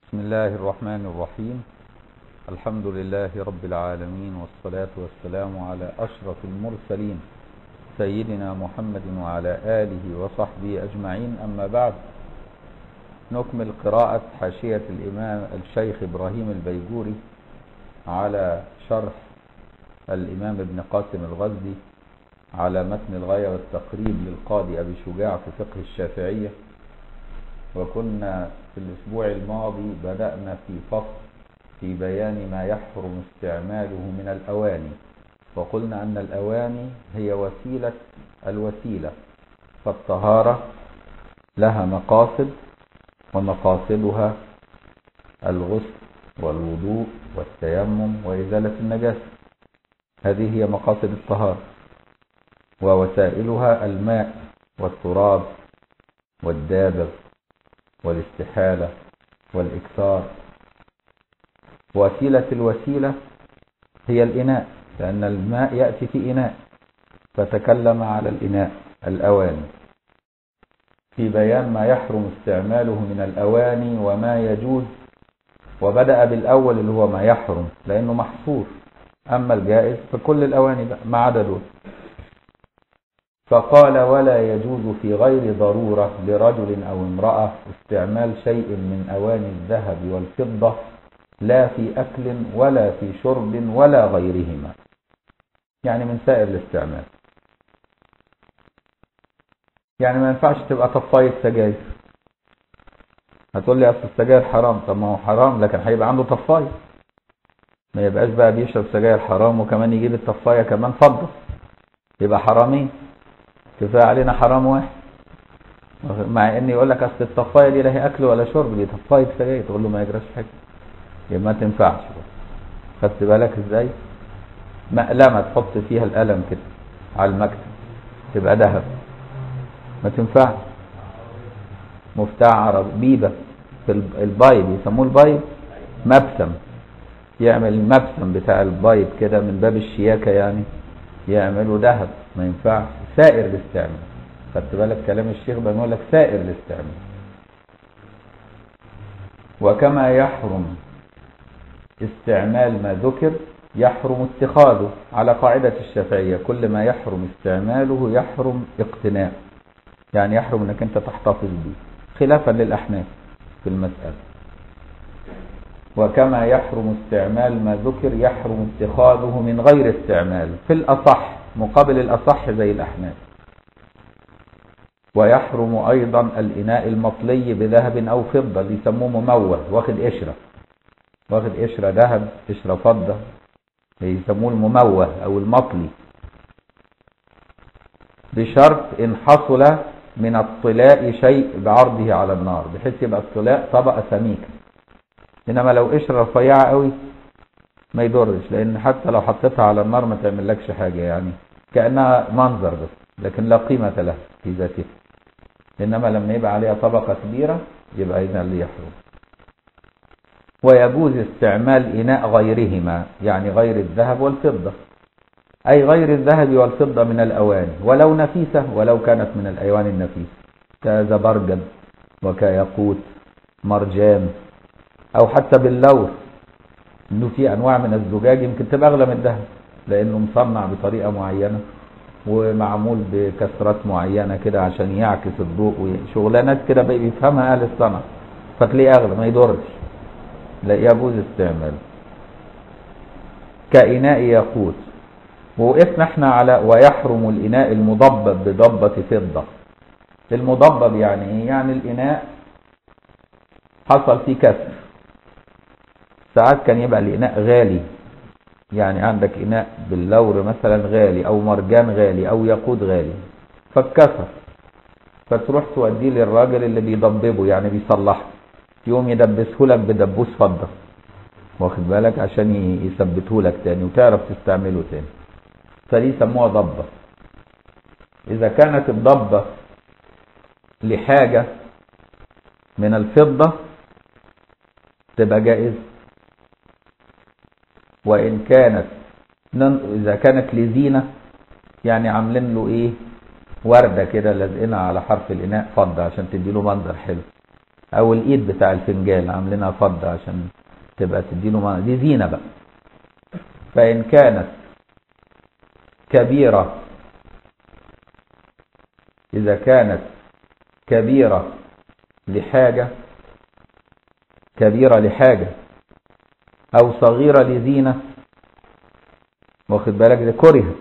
بسم الله الرحمن الرحيم الحمد لله رب العالمين والصلاة والسلام على أشرف المرسلين سيدنا محمد وعلى آله وصحبه أجمعين أما بعد نكمل قراءة حاشية الإمام الشيخ إبراهيم البيجوري على شرح الإمام ابن قاسم الغزي على متن الغاية والتقريب للقاضي أبي شجاع في فقه الشافعية وكنا في الأسبوع الماضي بدأنا في فصل في بيان ما يحرم استعماله من الأواني وقلنا أن الأواني هي وسيلة الوسيلة فالطهارة لها مقاصد ومقاصدها الغسل والوضوء والتيمم وإزالة النجاسة هذه هي مقاصد الطهارة ووسائلها الماء والتراب والدابغ والاستحالة والإكثار وسيلة الوسيلة هي الإناء لأن الماء يأتي في إناء فتكلم على الإناء الأواني في بيان ما يحرم استعماله من الأواني وما يجوز وبدأ بالأول اللي هو ما يحرم لأنه محصور أما الجائز فكل الأواني بقى ما عدا دول فقال ولا يجوز في غير ضرورة لرجل أو امرأة استعمال شيء من أواني الذهب والفضة لا في أكل ولا في شرب ولا غيرهما يعني من سائر الاستعمال يعني ما ينفعش تبقى طفاية سجاير هتقول لي اصل السجاير حرام طب ما هو حرام لكن هيبقى عنده طفاية ما يبقاش بقى بيشرب سجاير حرام وكمان يجيب الطفاية كمان فضة يبقى حرامين كفاية علينا حرام واحد مع ان يقول لك اصل الطفايه دي لا هي اكل ولا شرب دي طفايه سجاير تقول له ما يجراش حاجه يبقى ما تنفعش خدت بالك ازاي مقلمه تحط فيها القلم كده على المكتب تبقى ذهب ما تنفعش مفتاح عرب بيبه في البايب يسموه البايب مبسم يعمل المبسم بتاع البايب كده من باب الشياكه يعني يعملوا ذهب ما ينفعش سائر الاستعمال خدت بالك كلام الشيخ بنقول لك سائر الاستعمال وكما يحرم استعمال ما ذكر يحرم اتخاذه على قاعدة الشافعية كل ما يحرم استعماله يحرم اقتناء يعني يحرم انك انت تحتفظ به خلافا للأحناف في المسألة وكما يحرم استعمال ما ذكر يحرم اتخاذه من غير استعمال في الأصح مقابل الأصح زي الأحناف ويحرم أيضا الإناء المطلي بذهب أو فضة اللي يسموه مموه واخد قشرة واخد قشرة ذهب قشرة فضة يسموه المموه أو المطلي بشرط إن حصل من الطلاء شيء بعرضه على النار بحيث يبقى الطلاء طبقة سميكة إنما لو قشرة رفيعة قوي ما يضرش لأن حتى لو حطيتها على النار ما تعملكش حاجة يعني كأنها منظر بس لكن لا قيمة لها في ذاتها إنما لما يبقى عليها طبقة كبيرة يبقى هنا اللي يحرم ويجوز استعمال إناء غيرهما يعني غير الذهب والفضة أي غير الذهب والفضة من الأواني ولو نفيسة ولو كانت من الأيوان النفيسة كزبرجد وكياقوت مرجان أو حتى باللور إنه في أنواع من الزجاج يمكن تبقى أغلى من الذهب لأنه مصنع بطريقة معينة ومعمول بكسرات معينة كده عشان يعكس الضوء وشغلانات كده بيفهمها أهل الصنعة فتلاقيه أغلى ما يضرش لا يجوز استعماله كإناء ياقوت ووقفنا احنا على ويحرم الإناء المضبب بضبة فضة المضبب يعني ايه؟ يعني الإناء حصل فيه كسر ساعات كان يبقى الإناء غالي يعني عندك إناء باللور مثلا غالي أو مرجان غالي أو ياقوت غالي فاتكسر فتروح توديه للراجل اللي بيضببه يعني بيصلحه يقوم يدبسه لك بدبوس فضة واخد بالك عشان يثبته لك تاني وتعرف تستعمله تاني فدي يسموها ضبة إذا كانت الضبة لحاجة من الفضة تبقى جائز وإن كانت إذا كانت لزينة يعني عاملين له إيه وردة كده لازقينها على حرف الإناء فضة عشان تدي له منظر حلو او الايد بتاع الفنجان عاملينها فضة عشان تبقى تديله معنى دي زينة بقى فان كانت كبيرة اذا كانت كبيرة لحاجة كبيرة لحاجة او صغيرة لزينة واخد بالك ده كرهت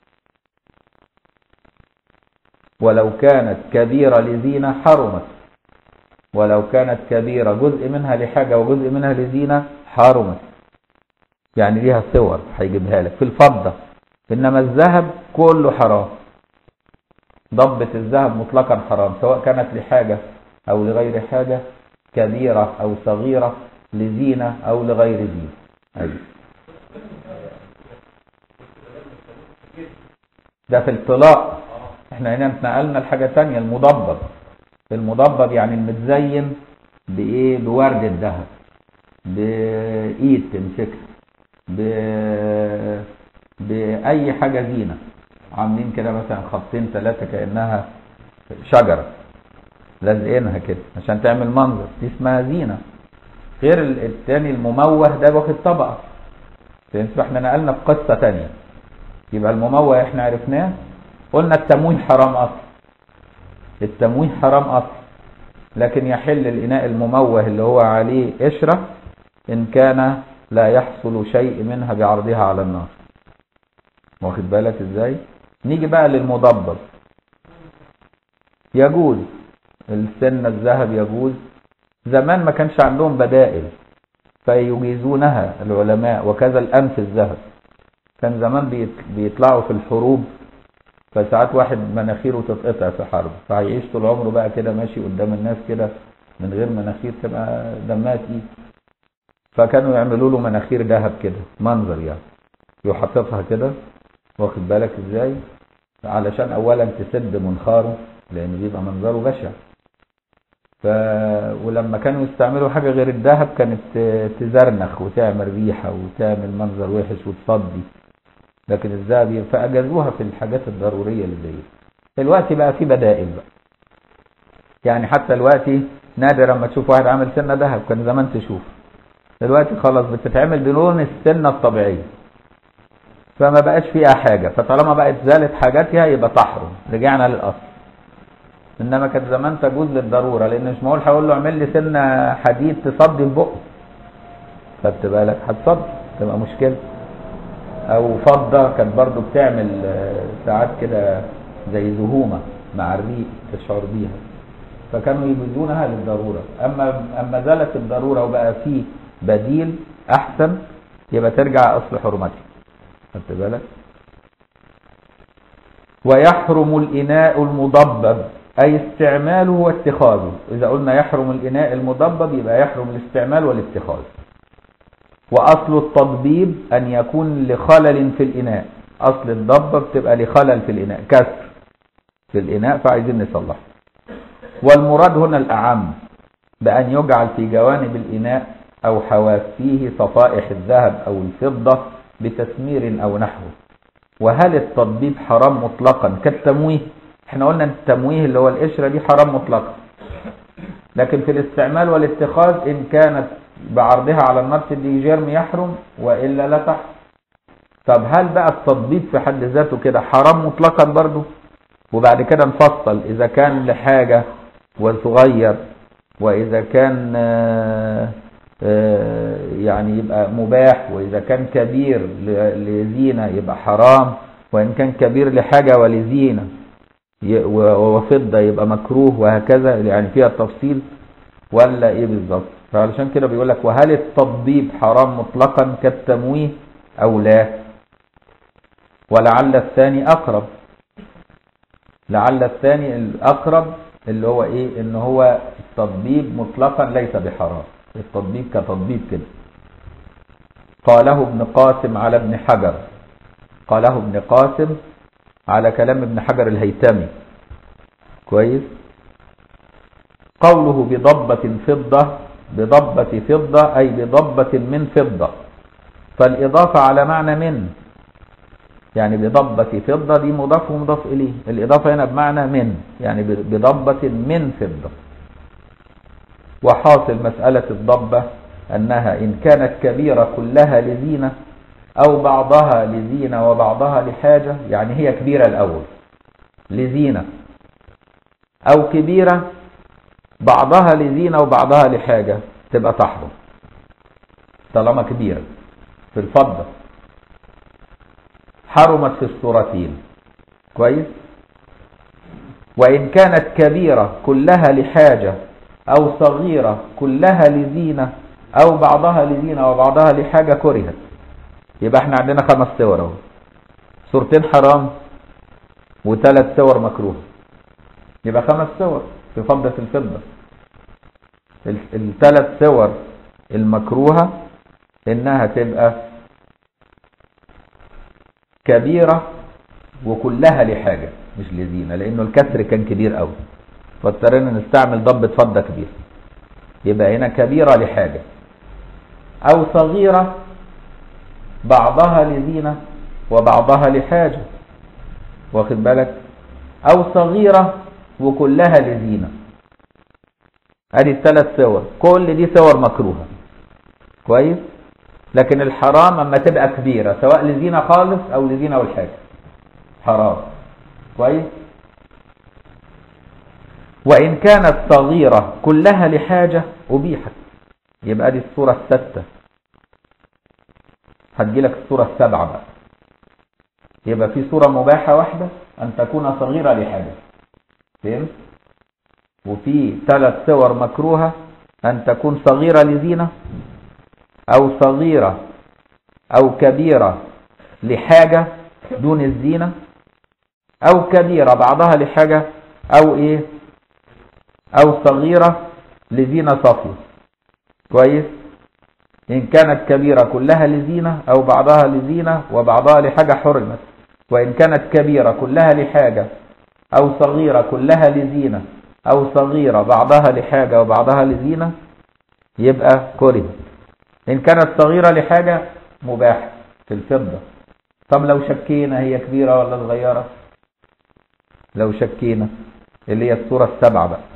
ولو كانت كبيرة لزينة حرمت ولو كانت كبيرة جزء منها لحاجة وجزء منها لزينة حرمت يعني ليها صور هيجيبها لك في الفضة إنما الذهب كله حرام ضبة الذهب مطلقا حرام سواء كانت لحاجة أو لغير حاجة كبيرة أو صغيرة لزينة أو لغير زينة أيوة. ده في الطلاق احنا هنا اتنقلنا لحاجة تانية المضبب المضبب يعني المتزين بايه بورد الذهب بايد تمسكها ب... باي حاجة زينة عاملين كده مثلا خطين ثلاثة كأنها شجرة لازقينها كده عشان تعمل منظر دي اسمها زينة غير التاني المموه ده واخد طبقة احنا نقلنا في قصة تانية يبقى المموه احنا عرفناه قلنا التمويه حرام اصلا التمويه حرام اصلا لكن يحل الاناء المموه اللي هو عليه قشرة ان كان لا يحصل شيء منها بعرضها على النار واخد بالك ازاي نيجي بقى للمضبب يجوز السن الذهب يجوز زمان ما كانش عندهم بدائل فيجيزونها العلماء وكذا الانف الذهب كان زمان بيطلعوا في الحروب فساعات واحد مناخيره تتقطع في حرب فهيعيش طول عمره بقى كده ماشي قدام الناس كده من غير مناخير تبقى دمها تقيل فكانوا يعملوا له مناخير ذهب كده منظر يعني يحططها كده واخد بالك ازاي علشان اولا تسد منخاره لان بيبقى منظره بشع ف... ولما كانوا يستعملوا حاجه غير الذهب كانت تزرنخ وتعمل ريحه وتعمل منظر وحش وتصدي لكن الذهب فاجازوها في الحاجات الضروريه اللي زي دلوقتي بقى في بدائل بقى يعني حتى دلوقتي نادر اما تشوف واحد عامل سنه ذهب كان زمان تشوف دلوقتي خلاص بتتعمل بلون السنه الطبيعيه فما بقاش فيها حاجه فطالما بقت زالت حاجاتها يبقى تحرم رجعنا للاصل انما كانت زمان تجوز للضروره لان مش معقول هقول له اعمل لي سنه حديد تصدي البق خدت بالك هتصدي تبقى مشكله او فضه كانت برضو بتعمل ساعات كده زي زهومه مع الريق تشعر بيها فكانوا يجوزونها للضروره اما اما زالت الضروره وبقى فيه بديل احسن يبقى ترجع اصل حرمتها خدت بالك ويحرم الاناء المضبب أي استعماله واتخاذه إذا قلنا يحرم الإناء المضبب يبقى يحرم الاستعمال والاتخاذ وأصل التضبيب أن يكون لخلل في الإناء أصل الضبة بتبقى لخلل في الإناء كسر في الإناء فعايزين نصلح والمراد هنا الأعم بأن يجعل في جوانب الإناء أو حوافيه صفائح الذهب أو الفضة بتسمير أو نحوه وهل التضبيب حرام مطلقا كالتمويه احنا قلنا التمويه اللي هو القشرة دي حرام مطلقا لكن في الاستعمال والاتخاذ ان كانت بعرضها على النار تدي جرم يحرم والا لا تحرم طب هل بقى التضبيب في حد ذاته كده حرام مطلقا برضه وبعد كده نفصل اذا كان لحاجة وصغير واذا كان آآ آآ يعني يبقى مباح واذا كان كبير لزينة يبقى حرام وان كان كبير لحاجة ولزينة وفضة يبقى مكروه وهكذا يعني فيها التفصيل ولا ايه بالظبط فعلشان كده بيقول لك وهل التضبيب حرام مطلقا كالتمويه او لا ولعل الثاني اقرب لعل الثاني الاقرب اللي هو ايه ان هو التضبيب مطلقا ليس بحرام التضبيب كتضبيب كده قاله ابن قاسم على ابن حجر قاله ابن قاسم على كلام ابن حجر الهيتمي كويس قوله بضبة فضة بضبة فضة أي بضبة من فضة فالإضافة على معنى من يعني بضبة فضة دي مضاف ومضاف إليه الإضافة هنا بمعنى من يعني بضبة من فضة وحاصل مسألة الضبة أنها إن كانت كبيرة كلها لزينة أو بعضها لزينة وبعضها لحاجة يعني هي كبيرة الأول لزينة أو كبيرة بعضها لزينة وبعضها لحاجة تبقى تحرم طالما كبيرة في الفضة حرمت في الصورتين كويس وإن كانت كبيرة كلها لحاجة أو صغيرة كلها لزينة أو بعضها لزينة وبعضها لحاجة كرهت يبقى احنا عندنا خمس صور اهو صورتين حرام وثلاث صور مكروه يبقى خمس صور في فضة الفضة الثلاث صور المكروهة انها تبقى كبيرة وكلها لحاجة مش لزينة لانه الكسر كان كبير قوي فاضطرينا نستعمل ضبة فضة كبير يبقى هنا كبيرة لحاجة او صغيرة بعضها لزينة وبعضها لحاجة واخد بالك او صغيرة وكلها لزينة ادي الثلاث صور كل دي صور مكروهة كويس لكن الحرام اما تبقى كبيرة سواء لزينة خالص او لزينة والحاجة حرام كويس وان كانت صغيرة كلها لحاجة ابيحت يبقى دي الصورة الستة هتجيلك الصورة السبعة بقى يبقى في صورة مباحة واحدة أن تكون صغيرة لحاجة فهمت؟ وفي ثلاث صور مكروهة أن تكون صغيرة لزينة أو صغيرة أو كبيرة لحاجة دون الزينة أو كبيرة بعضها لحاجة أو إيه أو صغيرة لزينة صافية كويس إن كانت كبيرة كلها لزينة أو بعضها لزينة وبعضها لحاجة حرمت وإن كانت كبيرة كلها لحاجة أو صغيرة كلها لزينة أو صغيرة بعضها لحاجة وبعضها لزينة يبقى كره إن كانت صغيرة لحاجة مباح في الفضة طب لو شكينا هي كبيرة ولا صغيرة لو شكينا اللي هي الصورة السبعة بقى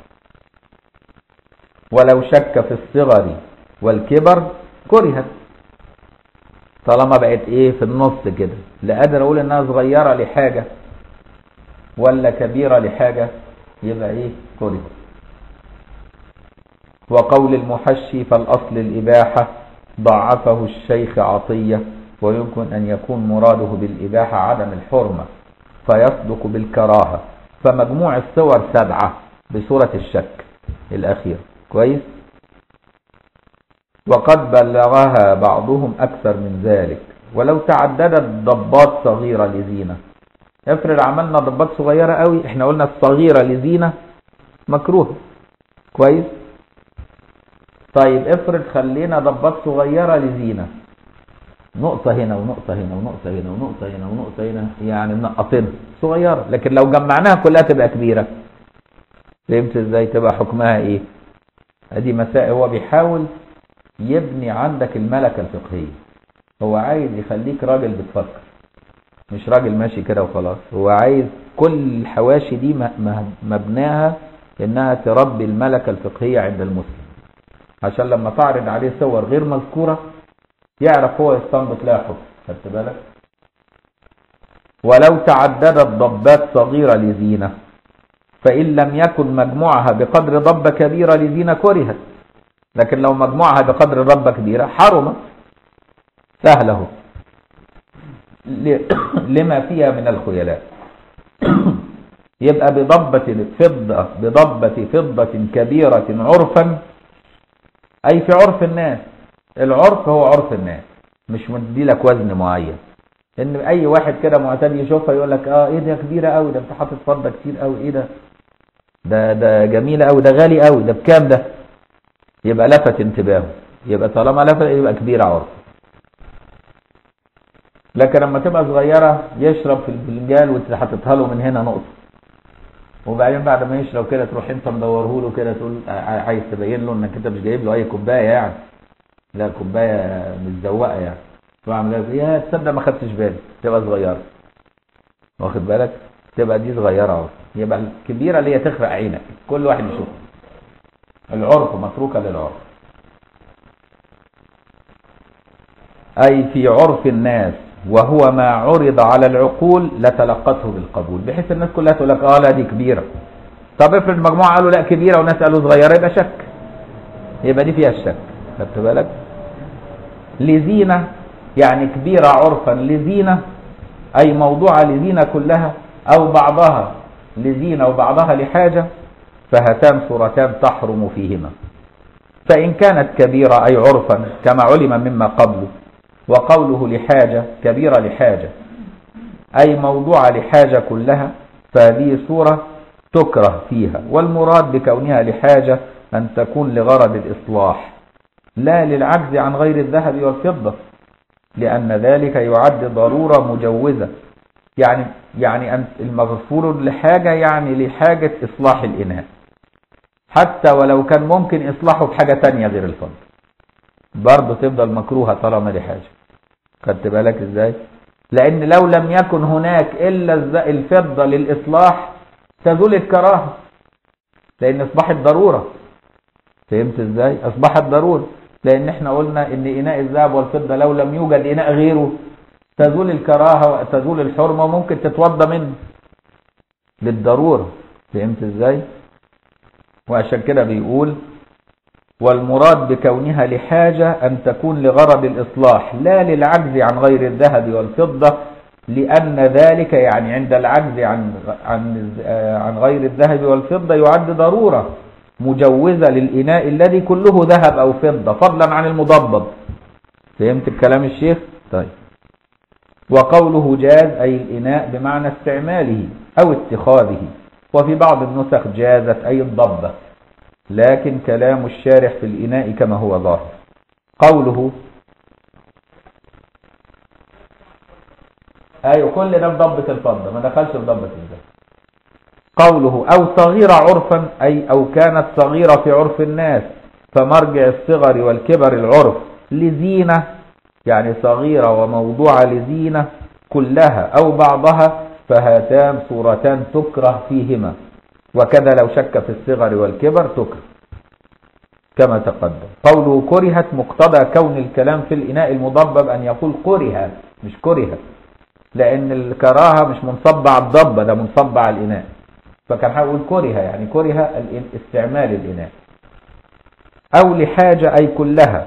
ولو شك في الصغر والكبر كرهت طالما بقت ايه في النص كده لا قادر اقول انها صغيرة لحاجة ولا كبيرة لحاجة يبقى ايه كرهت وقول المحشي فالاصل الاباحة ضعفه الشيخ عطية ويمكن ان يكون مراده بالاباحة عدم الحرمة فيصدق بالكراهة فمجموع الصور سبعة بصورة الشك الاخير كويس وقد بلغها بعضهم أكثر من ذلك ولو تعددت ضبات صغيرة لزينة افرض عملنا ضبات صغيرة قوي احنا قلنا الصغيرة لزينة مكروه كويس طيب افرض خلينا ضبات صغيرة لزينة نقطة هنا ونقطة هنا ونقطة هنا ونقطة هنا ونقطة هنا يعني منقطين صغيرة لكن لو جمعناها كلها تبقى كبيرة فهمت ازاي تبقى حكمها ايه ادي مسائل هو بيحاول يبني عندك الملكة الفقهية هو عايز يخليك راجل بتفكر مش راجل ماشي كده وخلاص هو عايز كل الحواشي دي مبناها انها تربي الملكة الفقهية عند المسلم عشان لما تعرض عليه صور غير مذكورة يعرف هو يستنبط لها حكم خدت بالك ولو تعددت ضبات صغيرة لزينة فإن لم يكن مجموعها بقدر ضبة كبيرة لزينة كرهت لكن لو مجموعها بقدر ضبة كبيرة حرمت سهله لما فيها من الخيلاء يبقى بضبة فضة بضبة فضة كبيرة عرفا أي في عرف الناس العرف هو عرف الناس مش مدي لك وزن معين ان اي واحد كده معتاد يشوفها يقول لك اه ايه ده كبيره قوي ده انت حاطط فضه كتير قوي ايه ده ده ده جميله قوي ده غالي قوي ده بكام ده يبقى لفت انتباهه يبقى طالما لفت يبقى كبيره عرف لكن لما تبقى صغيره يشرب في الفنجان وتحطها له من هنا نقطه وبعدين بعد ما يشرب كده تروح انت مدوره له كده تقول عايز تبين له انك انت مش جايب له اي كوبايه يعني لا كوبايه متزوقه يعني واعمل ايه يا تصدق ما خدتش بالي تبقى صغيره واخد بالك تبقى دي صغيره اهو يبقى الكبيره اللي هي تخرق عينك كل واحد يشوفها العرف متروكة للعرف أي في عرف الناس وهو ما عرض على العقول لتلقته بالقبول بحيث الناس كلها تقول لك اه لا دي كبيرة طب افرض مجموعة قالوا لا كبيرة وناس قالوا صغيرة يبقى شك يبقى دي فيها الشك خدت بالك لزينة يعني كبيرة عرفا لزينة أي موضوعة لزينة كلها أو بعضها لزينة وبعضها لحاجة فهاتان صورتان تحرم فيهما فإن كانت كبيرة أي عرفا كما علم مما قبله وقوله لحاجة كبيرة لحاجة أي موضوعة لحاجة كلها فهذه صورة تكره فيها والمراد بكونها لحاجة أن تكون لغرض الإصلاح لا للعجز عن غير الذهب والفضة لأن ذلك يعد ضرورة مجوزة يعني يعني أن المغفور لحاجة يعني لحاجة إصلاح الإناء حتى ولو كان ممكن إصلاحه بحاجة تانية غير الفضة برضه تفضل مكروهة طالما لحاجة خدت بالك ازاي لأن لو لم يكن هناك إلا الفضة للإصلاح تزول الكراهة لأن أصبحت ضرورة فهمت ازاي أصبحت ضرورة لأن احنا قلنا إن إناء الذهب والفضة لو لم يوجد إناء غيره تزول الكراهة وتزول الحرمة وممكن تتوضى منه بالضرورة فهمت ازاي وعشان كده بيقول والمراد بكونها لحاجة أن تكون لغرض الإصلاح لا للعجز عن غير الذهب والفضة لأن ذلك يعني عند العجز عن عن عن غير الذهب والفضة يعد ضرورة مجوزة للإناء الذي كله ذهب أو فضة فضلا عن المضبب فهمت الكلام الشيخ؟ طيب وقوله جاز أي الإناء بمعنى استعماله أو اتخاذه وفي بعض النسخ جازت أي الضبة لكن كلام الشارح في الإناء كما هو ظاهر قوله أيوة كل ده في ضبة الفضة ما دخلش في ضبة الذهب قوله أو صغيرة عرفا أي أو كانت صغيرة في عرف الناس فمرجع الصغر والكبر العرف لزينة يعني صغيرة وموضوعة لزينة كلها أو بعضها فهاتان صورتان تكره فيهما وكذا لو شك في الصغر والكبر تكره كما تقدم قوله كرهت مقتضى كون الكلام في الإناء المضبب أن يقول كره مش كره لأن الكراهة مش منصبة على الضبة ده منصبة على الإناء فكان هيقول كره يعني كره استعمال الإناء أو لحاجة أي كلها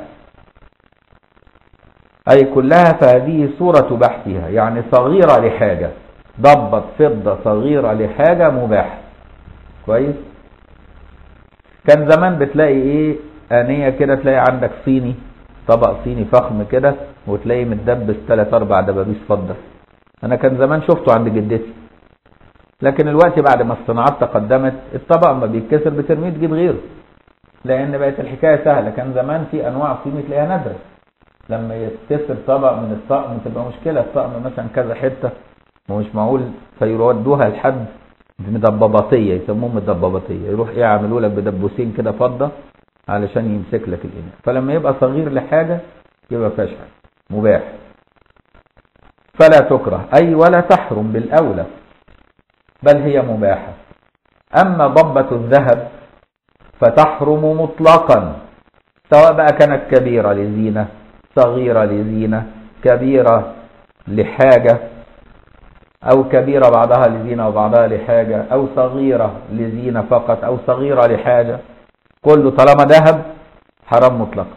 أي كلها فهذه صورة بحثها يعني صغيرة لحاجة ضبط فضة صغيرة لحاجة مباحة كويس كان زمان بتلاقي ايه آنية كده تلاقي عندك صيني طبق صيني فخم كده وتلاقي متدبس ثلاث اربع دبابيس فضة انا كان زمان شفته عند جدتي لكن الوقت بعد ما الصناعات تقدمت الطبق ما بيتكسر بترميه تجيب غيره لان بقت الحكايه سهله كان زمان في انواع صيني تلاقيها نادره لما يتكسر طبق من الطقم تبقى مشكله الطقم مثلا كذا حته ومش معقول فيردوها لحد مدببطيه يسموهم مدببطيه يروح ايه يعملوا لك بدبوسين كده فضه علشان يمسك لك الاناء فلما يبقى صغير لحاجه يبقى فيهاش حاجه مباح فلا تكره اي ولا تحرم بالاولى بل هي مباحه اما ضبه الذهب فتحرم مطلقا سواء بقى كانت كبيره لزينه صغيره لزينه كبيره لحاجه أو كبيرة بعضها لزينة وبعضها لحاجة أو صغيرة لزينة فقط أو صغيرة لحاجة كله طالما ذهب حرام مطلقا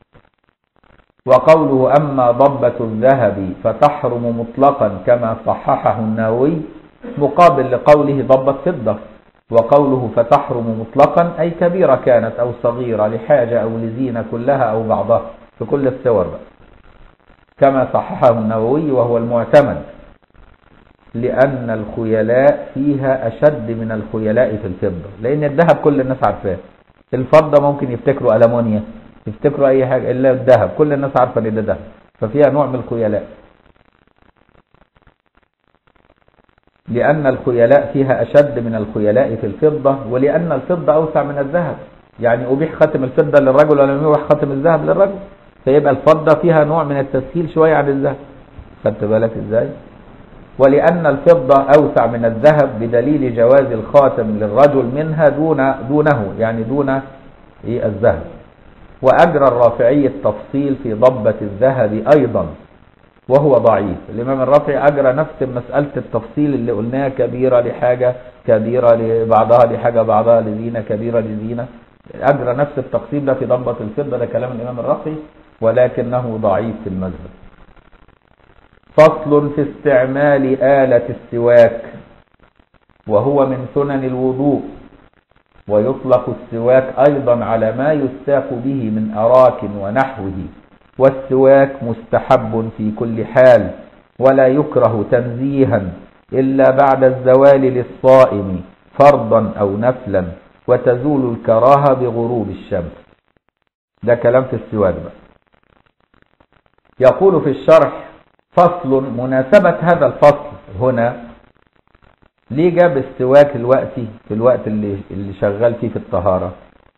وقوله أما ضبة الذهب فتحرم مطلقا كما صححه النووي مقابل لقوله ضبة فضة وقوله فتحرم مطلقا أي كبيرة كانت أو صغيرة لحاجة أو لزينة كلها أو بعضها في كل الصور بقى كما صححه النووي وهو المعتمد لأن الخيلاء فيها أشد من الخيلاء في الفضة لأن الذهب كل الناس عارفاه الفضة ممكن يفتكروا ألمونيا يفتكروا أي حاجة إلا الذهب كل الناس عارفة إن ده ذهب ففيها نوع من الخيلاء لأن الخيلاء فيها أشد من الخيلاء في الفضة ولأن الفضة أوسع من الذهب يعني أبيح ختم الفضة للرجل ولم يبيح ختم الذهب للرجل فيبقى الفضة فيها نوع من التسهيل شوية عن الذهب خدت بالك إزاي؟ ولأن الفضة أوسع من الذهب بدليل جواز الخاتم للرجل منها دون دونه يعني دون ايه الذهب واجرى الرافعي التفصيل في ضبة الذهب ايضا وهو ضعيف الامام الرافعي اجرى نفس مسألة التفصيل اللي قلناها كبيرة لحاجة كبيرة لبعضها لحاجة بعضها لزينة كبيرة لزينة اجرى نفس التقسيم ده في ضبة الفضة ده كلام الامام الرافعي ولكنه ضعيف في المذهب فصل في استعمال آلة السواك وهو من سنن الوضوء ويطلق السواك أيضا على ما يستاق به من أراك ونحوه والسواك مستحب في كل حال ولا يكره تنزيها إلا بعد الزوال للصائم فرضا أو نفلا وتزول الكراهة بغروب الشمس ده كلام في السواك بقى يقول في الشرح فصل مناسبة هذا الفصل هنا ليه جاب السواك الوقتي في الوقت اللي, اللي شغال فيه في الطهارة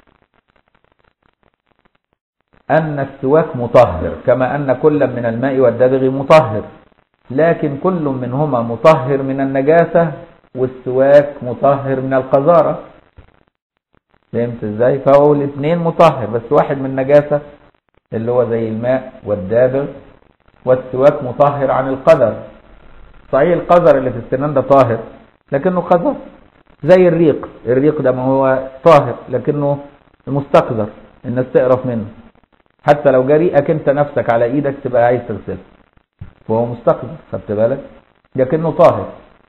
أن السواك مطهر كما أن كل من الماء والدبغ مطهر لكن كل منهما مطهر من النجاسة والسواك مطهر من القذارة فهمت ازاي فهو الاثنين مطهر بس واحد من النجاسة اللي هو زي الماء والدابغ والسواك مطهر عن القدر صحيح القذر اللي في السنان ده طاهر لكنه قذر زي الريق الريق ده ما هو طاهر لكنه مستقذر الناس تقرف منه حتى لو جه ريقك انت نفسك على ايدك تبقى عايز تغسله وهو مستقذر خدت بالك لكنه طاهر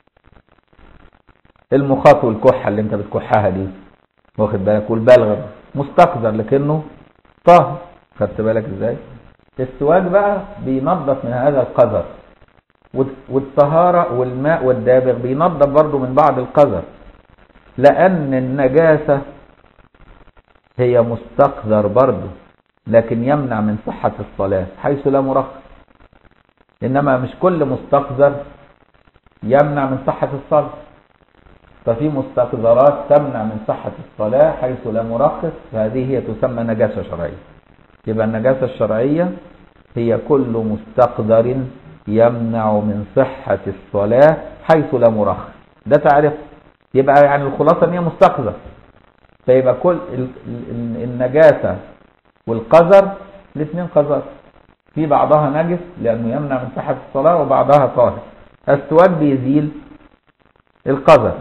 المخاط والكحه اللي انت بتكحها دي واخد بالك والبلغم مستقذر لكنه طاهر خدت بالك ازاي السواك بقى بينظف من هذا القذر والطهارة والماء والدابغ بينظف برضه من بعض القذر لأن النجاسة هي مستقذر برضه لكن يمنع من صحة الصلاة حيث لا مرخص إنما مش كل مستقذر يمنع من صحة الصلاة ففي مستقذرات تمنع من صحة الصلاة حيث لا مرخص فهذه هي تسمى نجاسة شرعية يبقى النجاسة الشرعية هي كل مستقذر يمنع من صحة الصلاة حيث لا مرخص ده تعرف يبقى يعني الخلاصة ان هي مستقذر فيبقى كل النجاسة والقذر الاثنين قذر في بعضها نجس لأنه يمنع من صحة الصلاة وبعضها طاهر السواك بيزيل القذر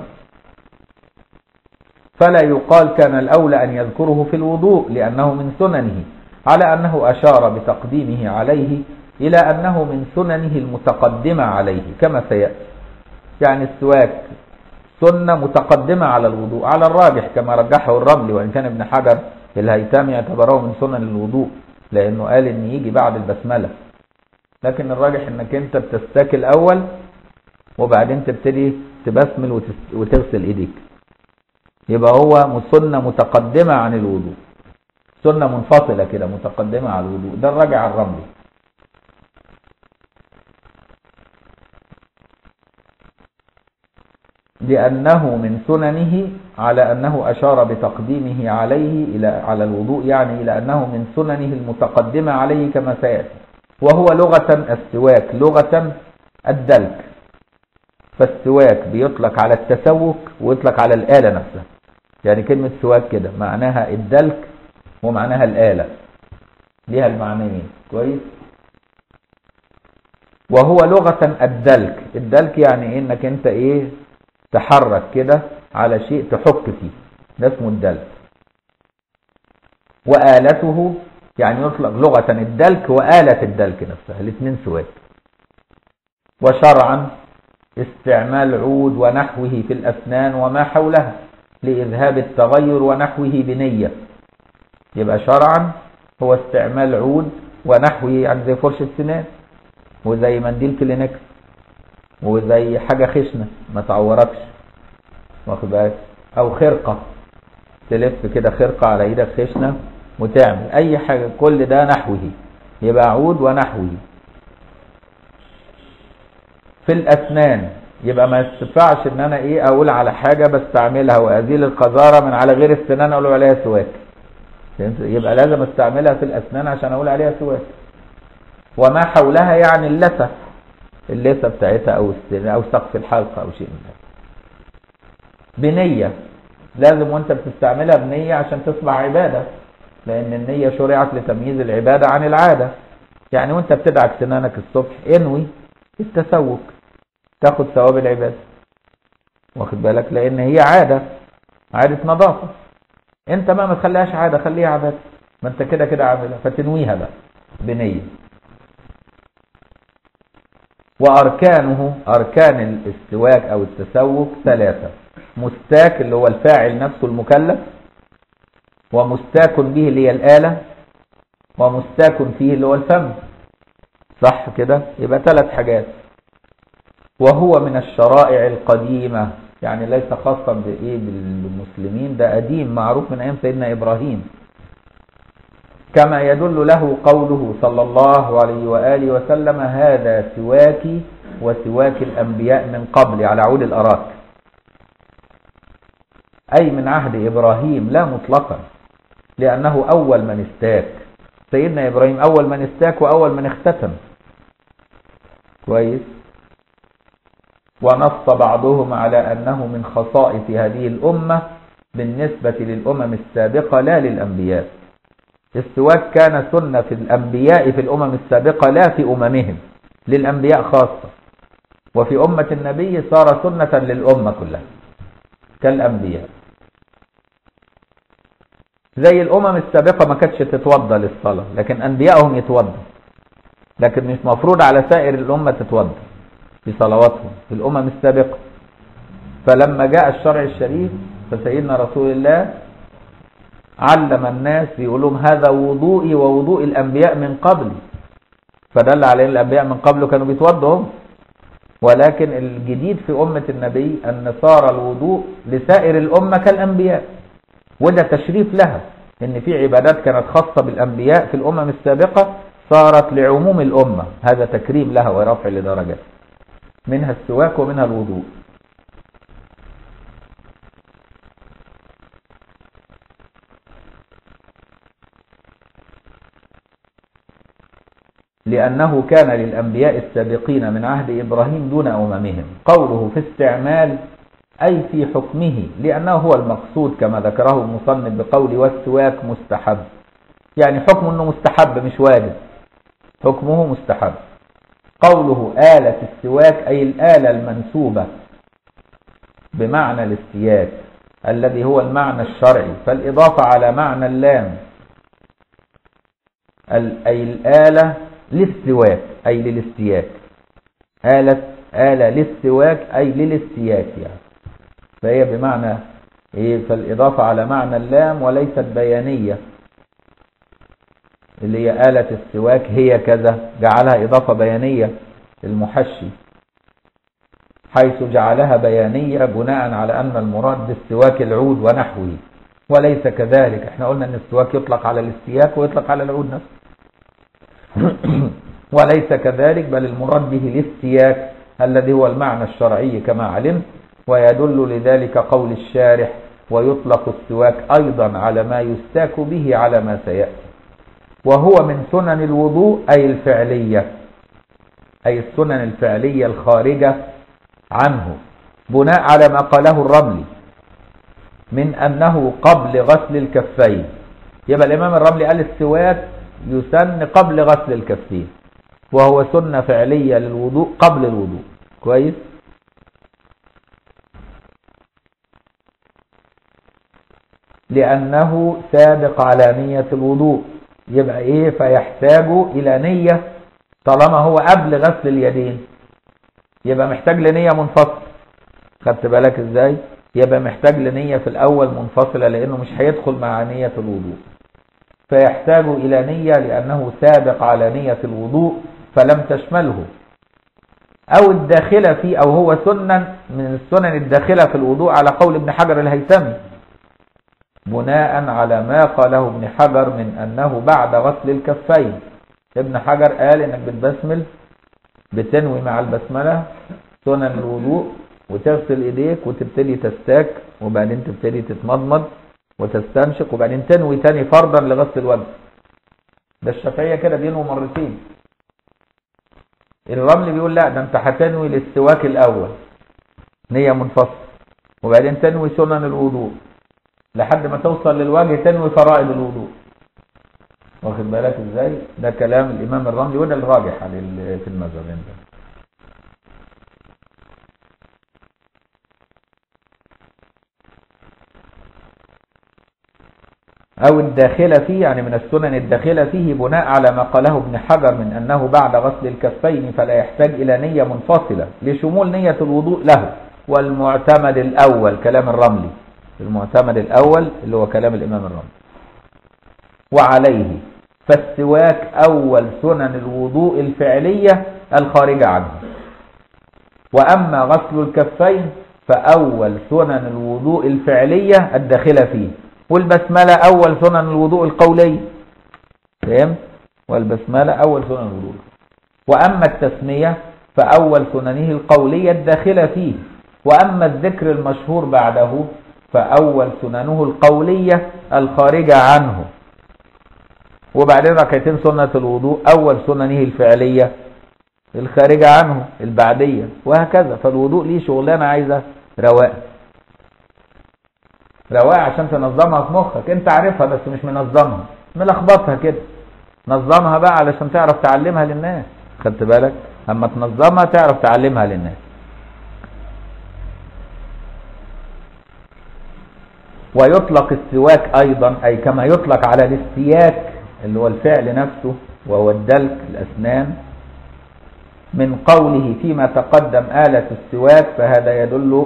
فلا يقال كان الأولى أن يذكره في الوضوء لأنه من سننه على أنه أشار بتقديمه عليه إلى أنه من سننه المتقدمة عليه كما سيأتي يعني السواك سنة متقدمة على الوضوء على الراجح كما رجحه الرمل وإن كان ابن حجر الهيتام يعتبره من سنن الوضوء لأنه قال إن يجي بعد البسملة لكن الراجح إنك أنت بتستاك الأول وبعدين تبتدي تبسمل وتغسل إيديك يبقى هو سنة متقدمة عن الوضوء سنة منفصلة كده متقدمة على الوضوء ده الراجع الرملي لأنه من سننه على أنه أشار بتقديمه عليه إلى على الوضوء يعني إلى أنه من سننه المتقدمة عليه كما سيأتي وهو لغة السواك لغة الدلك فالسواك بيطلق على التسوك ويطلق على الآلة نفسها يعني كلمة سواك كده معناها الدلك ومعناها الآلة ليها المعنيين كويس وهو لغة الدلك الدلك يعني إيه انك انت ايه تحرك كده على شيء تحك فيه ده اسمه الدلك وآلته يعني يطلق لغة الدلك وآلة الدلك نفسها الاثنين سواك وشرعا استعمال عود ونحوه في الأسنان وما حولها لإذهاب التغير ونحوه بنية يبقى شرعا هو استعمال عود ونحوه يعني زي فرشة سنان وزي منديل كلينكس وزي حاجة خشنة ما تعوركش واخد بالك او خرقة تلف كده خرقة على ايدك خشنة وتعمل اي حاجة كل ده نحوه يبقى عود ونحوه في الاسنان يبقى ما يستفعش ان انا ايه اقول على حاجة بستعملها وازيل القذارة من على غير السنان اقول عليها سواك يبقى لازم استعملها في الاسنان عشان اقول عليها سواك وما حولها يعني اللثة اللثة بتاعتها او او سقف الحلقة او شيء من هذا بنية لازم وانت بتستعملها بنية عشان تصبح عبادة لان النية شرعت لتمييز العبادة عن العادة يعني وانت بتدعك سنانك الصبح انوي التسوك تاخد ثواب العبادة واخد بالك لان هي عادة عادة نظافة انت ما ما تخليهاش عادة خليها عبادة ما انت كده كده عاملها فتنويها بقى بنية واركانه اركان الاستواك او التسوك ثلاثة مستاك اللي هو الفاعل نفسه المكلف ومستاك به اللي هي الآلة ومستاك فيه اللي هو الفم صح كده يبقى ثلاث حاجات وهو من الشرائع القديمة يعني ليس خاصا بإيه بالمسلمين ده قديم معروف من أيام سيدنا إبراهيم كما يدل له قوله صلى الله عليه وآله وسلم هذا سواكي وسواك الأنبياء من قبل على عود الأراك أي من عهد إبراهيم لا مطلقا لأنه أول من استاك سيدنا إبراهيم أول من استاك وأول من اختتم كويس ونص بعضهم على أنه من خصائص هذه الأمة بالنسبة للأمم السابقة لا للأنبياء السواك كان سنة في الأنبياء في الأمم السابقة لا في أممهم للأنبياء خاصة وفي أمة النبي صار سنة للأمة كلها كالأنبياء زي الأمم السابقة ما كانتش تتوضى للصلاة لكن أنبيائهم يتوضى لكن مش مفروض على سائر الأمة تتوضى في صلواتهم في الأمم السابقة فلما جاء الشرع الشريف فسيدنا رسول الله علم الناس بيقول لهم هذا وضوئي ووضوء الأنبياء من قبل فدل عليه الأنبياء من قبل كانوا بيتوضوا هم ولكن الجديد في أمة النبي أن صار الوضوء لسائر الأمة كالأنبياء وده تشريف لها ان في عبادات كانت خاصة بالأنبياء في الأمم السابقة صارت لعموم الأمة هذا تكريم لها ورفع لدرجات منها السواك ومنها الوضوء لأنه كان للأنبياء السابقين من عهد إبراهيم دون أممهم قوله في استعمال أي في حكمه لأنه هو المقصود كما ذكره المصنف بقول والسواك مستحب يعني حكم أنه مستحب مش واجب حكمه مستحب قوله آلة السواك أي الآلة المنسوبة بمعنى الاستياك الذي هو المعنى الشرعي فالإضافة على معنى اللام أي الآلة للسواك أي للاستياك آلة آلة للسواك أي للاستياك يعني فهي بمعنى إيه فالإضافة على معنى اللام وليست بيانية اللي هي آلة السواك هي كذا جعلها إضافة بيانية المحشي حيث جعلها بيانية بناء على أن المراد بالسواك العود ونحوه وليس كذلك احنا قلنا أن السواك يطلق على الاستياك ويطلق على العود نفسه وليس كذلك بل المراد به الاستياك الذي هو المعنى الشرعي كما علمت ويدل لذلك قول الشارح ويطلق السواك أيضا على ما يستاك به على ما سيأتي وهو من سنن الوضوء أي الفعلية أي السنن الفعلية الخارجة عنه بناء على ما قاله الرملي من أنه قبل غسل الكفين يبقى الإمام الرملي قال السواك يسن قبل غسل الكفين وهو سنة فعلية للوضوء قبل الوضوء كويس لأنه سابق على نية الوضوء يبقى إيه فيحتاج إلى نية طالما هو قبل غسل اليدين يبقى محتاج لنية منفصلة خدت بالك إزاي يبقى محتاج لنية في الأول منفصلة لأنه مش هيدخل مع نية الوضوء فيحتاج إلى نية لأنه سابق على نية الوضوء فلم تشمله أو الداخلة فيه أو هو سنن من السنن الداخلة في الوضوء على قول ابن حجر الهيثمي بناء على ما قاله ابن حجر من أنه بعد غسل الكفين ابن حجر قال انك بتبسمل بتنوي مع البسملة سنن الوضوء وتغسل ايديك وتبتدي تستاك وبعدين تبتدي تتمضمض وتستنشق وبعدين تنوي تاني فرضا لغسل الوجه ده الشافعية كده بينوي مرتين الرمل بيقول لا ده انت هتنوي الاستواك الاول نية منفصل وبعدين تنوي سنن الوضوء لحد ما توصل للوجه تنوي فرائض الوضوء واخد بالك ازاي ده كلام الامام الرملي وده الراجح على ال- في المذهب عندنا او الداخلة فيه يعني من السنن الداخلة فيه بناء على ما قاله ابن حجر من انه بعد غسل الكفين فلا يحتاج الى نية منفصلة لشمول نية الوضوء له والمعتمد الاول كلام الرملي المعتمد الاول اللي هو كلام الامام الرملي وعليه فالسواك أول سنن الوضوء الفعلية الخارجة عنه وأما غسل الكفين فأول سنن الوضوء الفعلية الداخلة فيه والبسملة أول سنن الوضوء القولية فهمت؟ والبسملة أول سنن الوضوء وأما التسمية فأول سننه القولية الداخلة فيه وأما الذكر المشهور بعده فأول سننه القولية الخارجة عنه وبعدين ركعتين سنة الوضوء أول سننه الفعلية الخارجة عنه البعدية وهكذا فالوضوء ليه شغلانة عايزة رواق رواق عشان تنظمها في مخك انت عارفها بس مش منظمها ملخبطها كده نظمها بقى علشان تعرف تعلمها للناس خدت بالك اما تنظمها تعرف تعلمها للناس ويطلق السواك ايضا اي كما يطلق على الاستياك اللي هو الفعل نفسه وهو الدلك الاسنان من قوله فيما تقدم آلة السواك فهذا يدل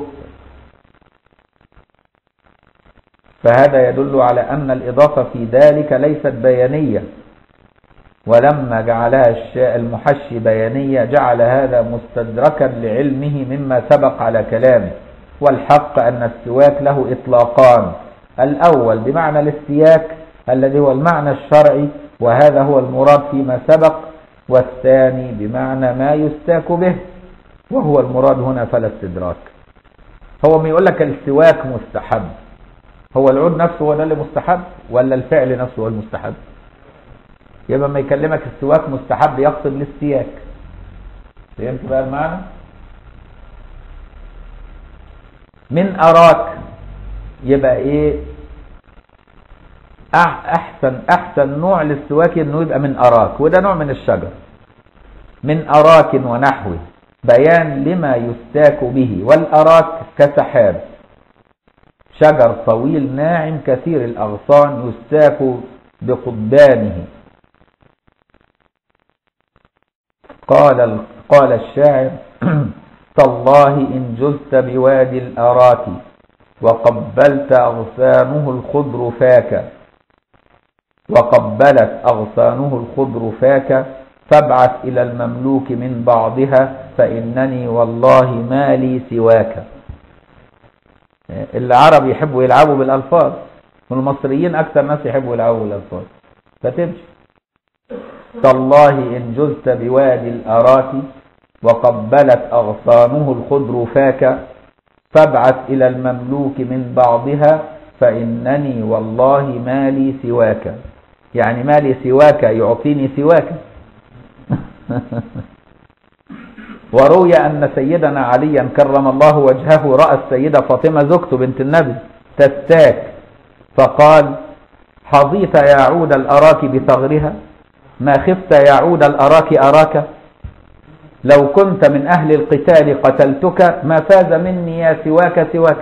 فهذا يدل على أن الإضافة في ذلك ليست بيانية ولما جعلها الشاء المحشي بيانية جعل هذا مستدركا لعلمه مما سبق على كلامه والحق أن السواك له إطلاقان الأول بمعنى الاستياك الذي هو المعنى الشرعي وهذا هو المراد فيما سبق والثاني بمعنى ما يستاك به وهو المراد هنا فلا استدراك هو ما يقول لك السواك مستحب هو العود نفسه هو ده اللي مستحب ولا الفعل نفسه هو المستحب يبقى ما يكلمك السواك مستحب يقصد الاستياك فهمت بقى المعنى من أراك يبقى ايه احسن احسن نوع للسواك انه يبقى من اراك وده نوع من الشجر من اراك ونحوه بيان لما يستاك به والاراك كسحاب شجر طويل ناعم كثير الاغصان يستاك بقضبانه قال قال الشاعر تالله ان جزت بوادي الاراك وقبلت اغصانه الخضر فاك وقبلت أغصانه الخضر فاك فابعث إلى المملوك من بعضها فإنني والله ما لي سواك العرب يحبوا يلعبوا بالألفاظ والمصريين أكثر ناس يحبوا يلعبوا بالألفاظ فتمشي تالله إن جزت بوادي الأراك وقبلت أغصانه الخضر فاك فابعث إلى المملوك من بعضها فإنني والله ما لي سواك يعني ما لي سواك يعطيني سواك وروي أن سيدنا عليا كرم الله وجهه رأى السيدة فاطمة زوجته بنت النبي تستاك فقال حظيت يا عود الأراك بثغرها ما خفت يا عود الأراك أراك لو كنت من أهل القتال قتلتك ما فاز مني يا سواك سواك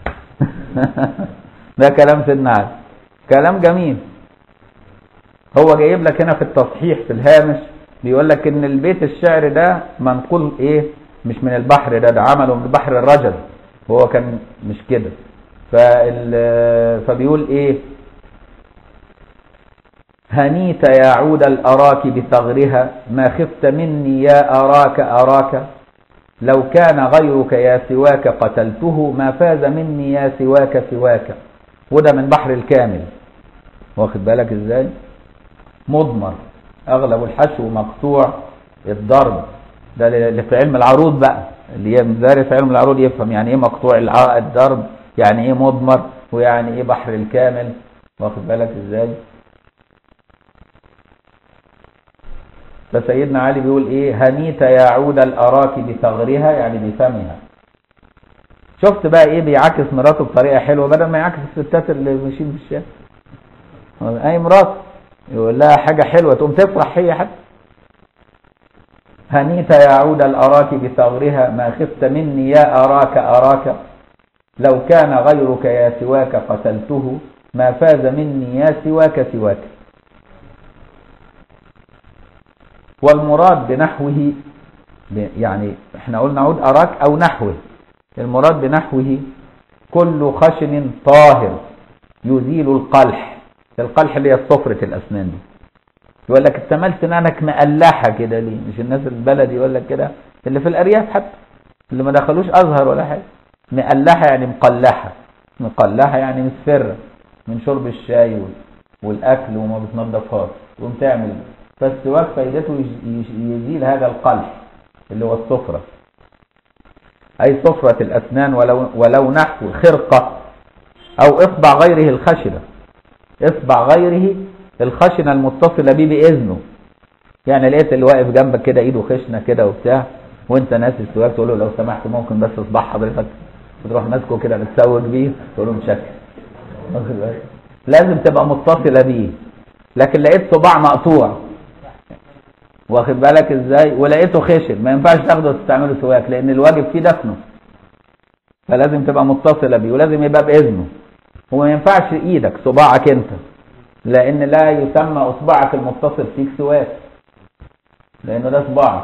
ده كلام سيدنا علي كلام جميل هو جايب لك هنا في التصحيح في الهامش بيقول لك ان البيت الشعر ده منقول ايه مش من البحر ده ده عمله من بحر الرجل وهو كان مش كده فال فبيقول ايه هنيت يا عود الأراك بثغرها ما خفت مني يا أراك أراك لو كان غيرك يا سواك قتلته ما فاز مني يا سواك سواك وده من بحر الكامل واخد بالك ازاي مضمر اغلب الحشو مقطوع الضرب ده اللي في علم العروض بقى اللي دارس علم العروض يفهم يعني ايه مقطوع الضرب يعني ايه مضمر ويعني ايه بحر الكامل واخد بالك ازاي فسيدنا علي بيقول ايه هنيت يا عود الاراك بثغرها يعني بفمها شفت بقى ايه بيعاكس مراته بطريقه حلوه بدل ما يعاكس الستات اللي ماشيين في الشارع اي مراته يقول لها حاجة حلوة تقوم تفرح هي حتى هنيت يا عود الأراك بثغرها ما خفت مني يا أراك أراك لو كان غيرك يا سواك قتلته ما فاز مني يا سواك سواك والمراد بنحوه يعني احنا قلنا عود أراك أو نحوه المراد بنحوه كل خشن طاهر يزيل القلح القلح اللي هي صفرة الأسنان دي يقول لك استمال سنانك مقلحة كده ليه مش الناس البلد يقول لك كده اللي في الأرياف حتى اللي ما دخلوش أزهر ولا حاجة مقلحة يعني مقلحة مقلحة يعني مصفرة من شرب الشاي والأكل وما بتنضفهاش تقوم تعمل فالسواك فايدته يزيل هذا القلح اللي هو الصفرة أي صفرة الأسنان ولو, ولو نحو خرقة أو إصبع غيره الخشنة إصبع غيره الخشنة المتصلة به بإذنه يعني لقيت اللي واقف جنبك كده إيده خشنة كده وبتاع وانت ناسي السواك تقول له لو سمحت ممكن بس اصبع حضرتك وتروح ماسكه كده بتسوق بيه تقول له مشكل لازم تبقى متصلة بيه لكن لقيت صباع مقطوع واخد بالك ازاي ولقيته خشن ما ينفعش تاخده وتستعمله سواك لان الواجب فيه دفنه فلازم تبقى متصلة بيه ولازم يبقى بإذنه وما ينفعش ايدك صباعك انت لان لا يسمى اصبعك المتصل فيك سواك لانه ده صباعك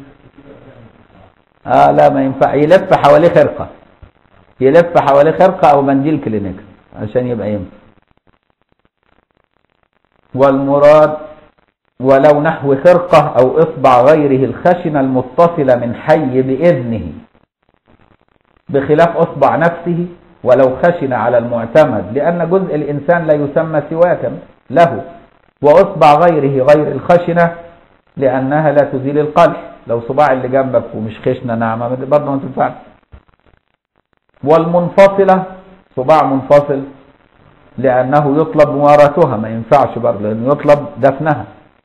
اه لا ما ينفع يلف حواليه خرقه يلف حواليه خرقه او منديل كلينيك عشان يبقى ينفع والمراد ولو نحو خرقة أو إصبع غيره الخشن المتصل من حي بإذنه بخلاف أصبع نفسه ولو خشن على المعتمد لأن جزء الإنسان لا يسمى سواكا له وأصبع غيره غير الخشنة لأنها لا تزيل القلح لو صباع اللي جنبك ومش خشنة ناعمة برضه ما تنفعش والمنفصلة صباع منفصل لأنه يطلب موارثها ما ينفعش برضه لأنه يطلب دفنها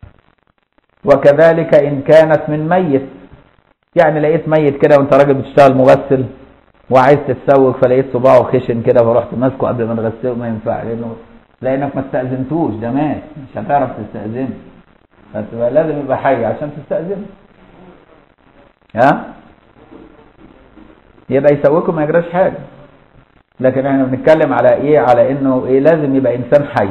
وكذلك إن كانت من ميت يعني لقيت ميت كده وانت راجل بتشتغل مغسل وعايز تتسوق فلقيت صباعه خشن كده فرحت ماسكه قبل ما تغسله ما ينفع لانه لانك ما استاذنتوش ده مات مش هتعرف تستاذنه فتبقى لازم يبقى حي عشان تستاذنه ها يبقى يسوقه ما يجراش حاجه لكن احنا بنتكلم على ايه على انه ايه لازم يبقى انسان حي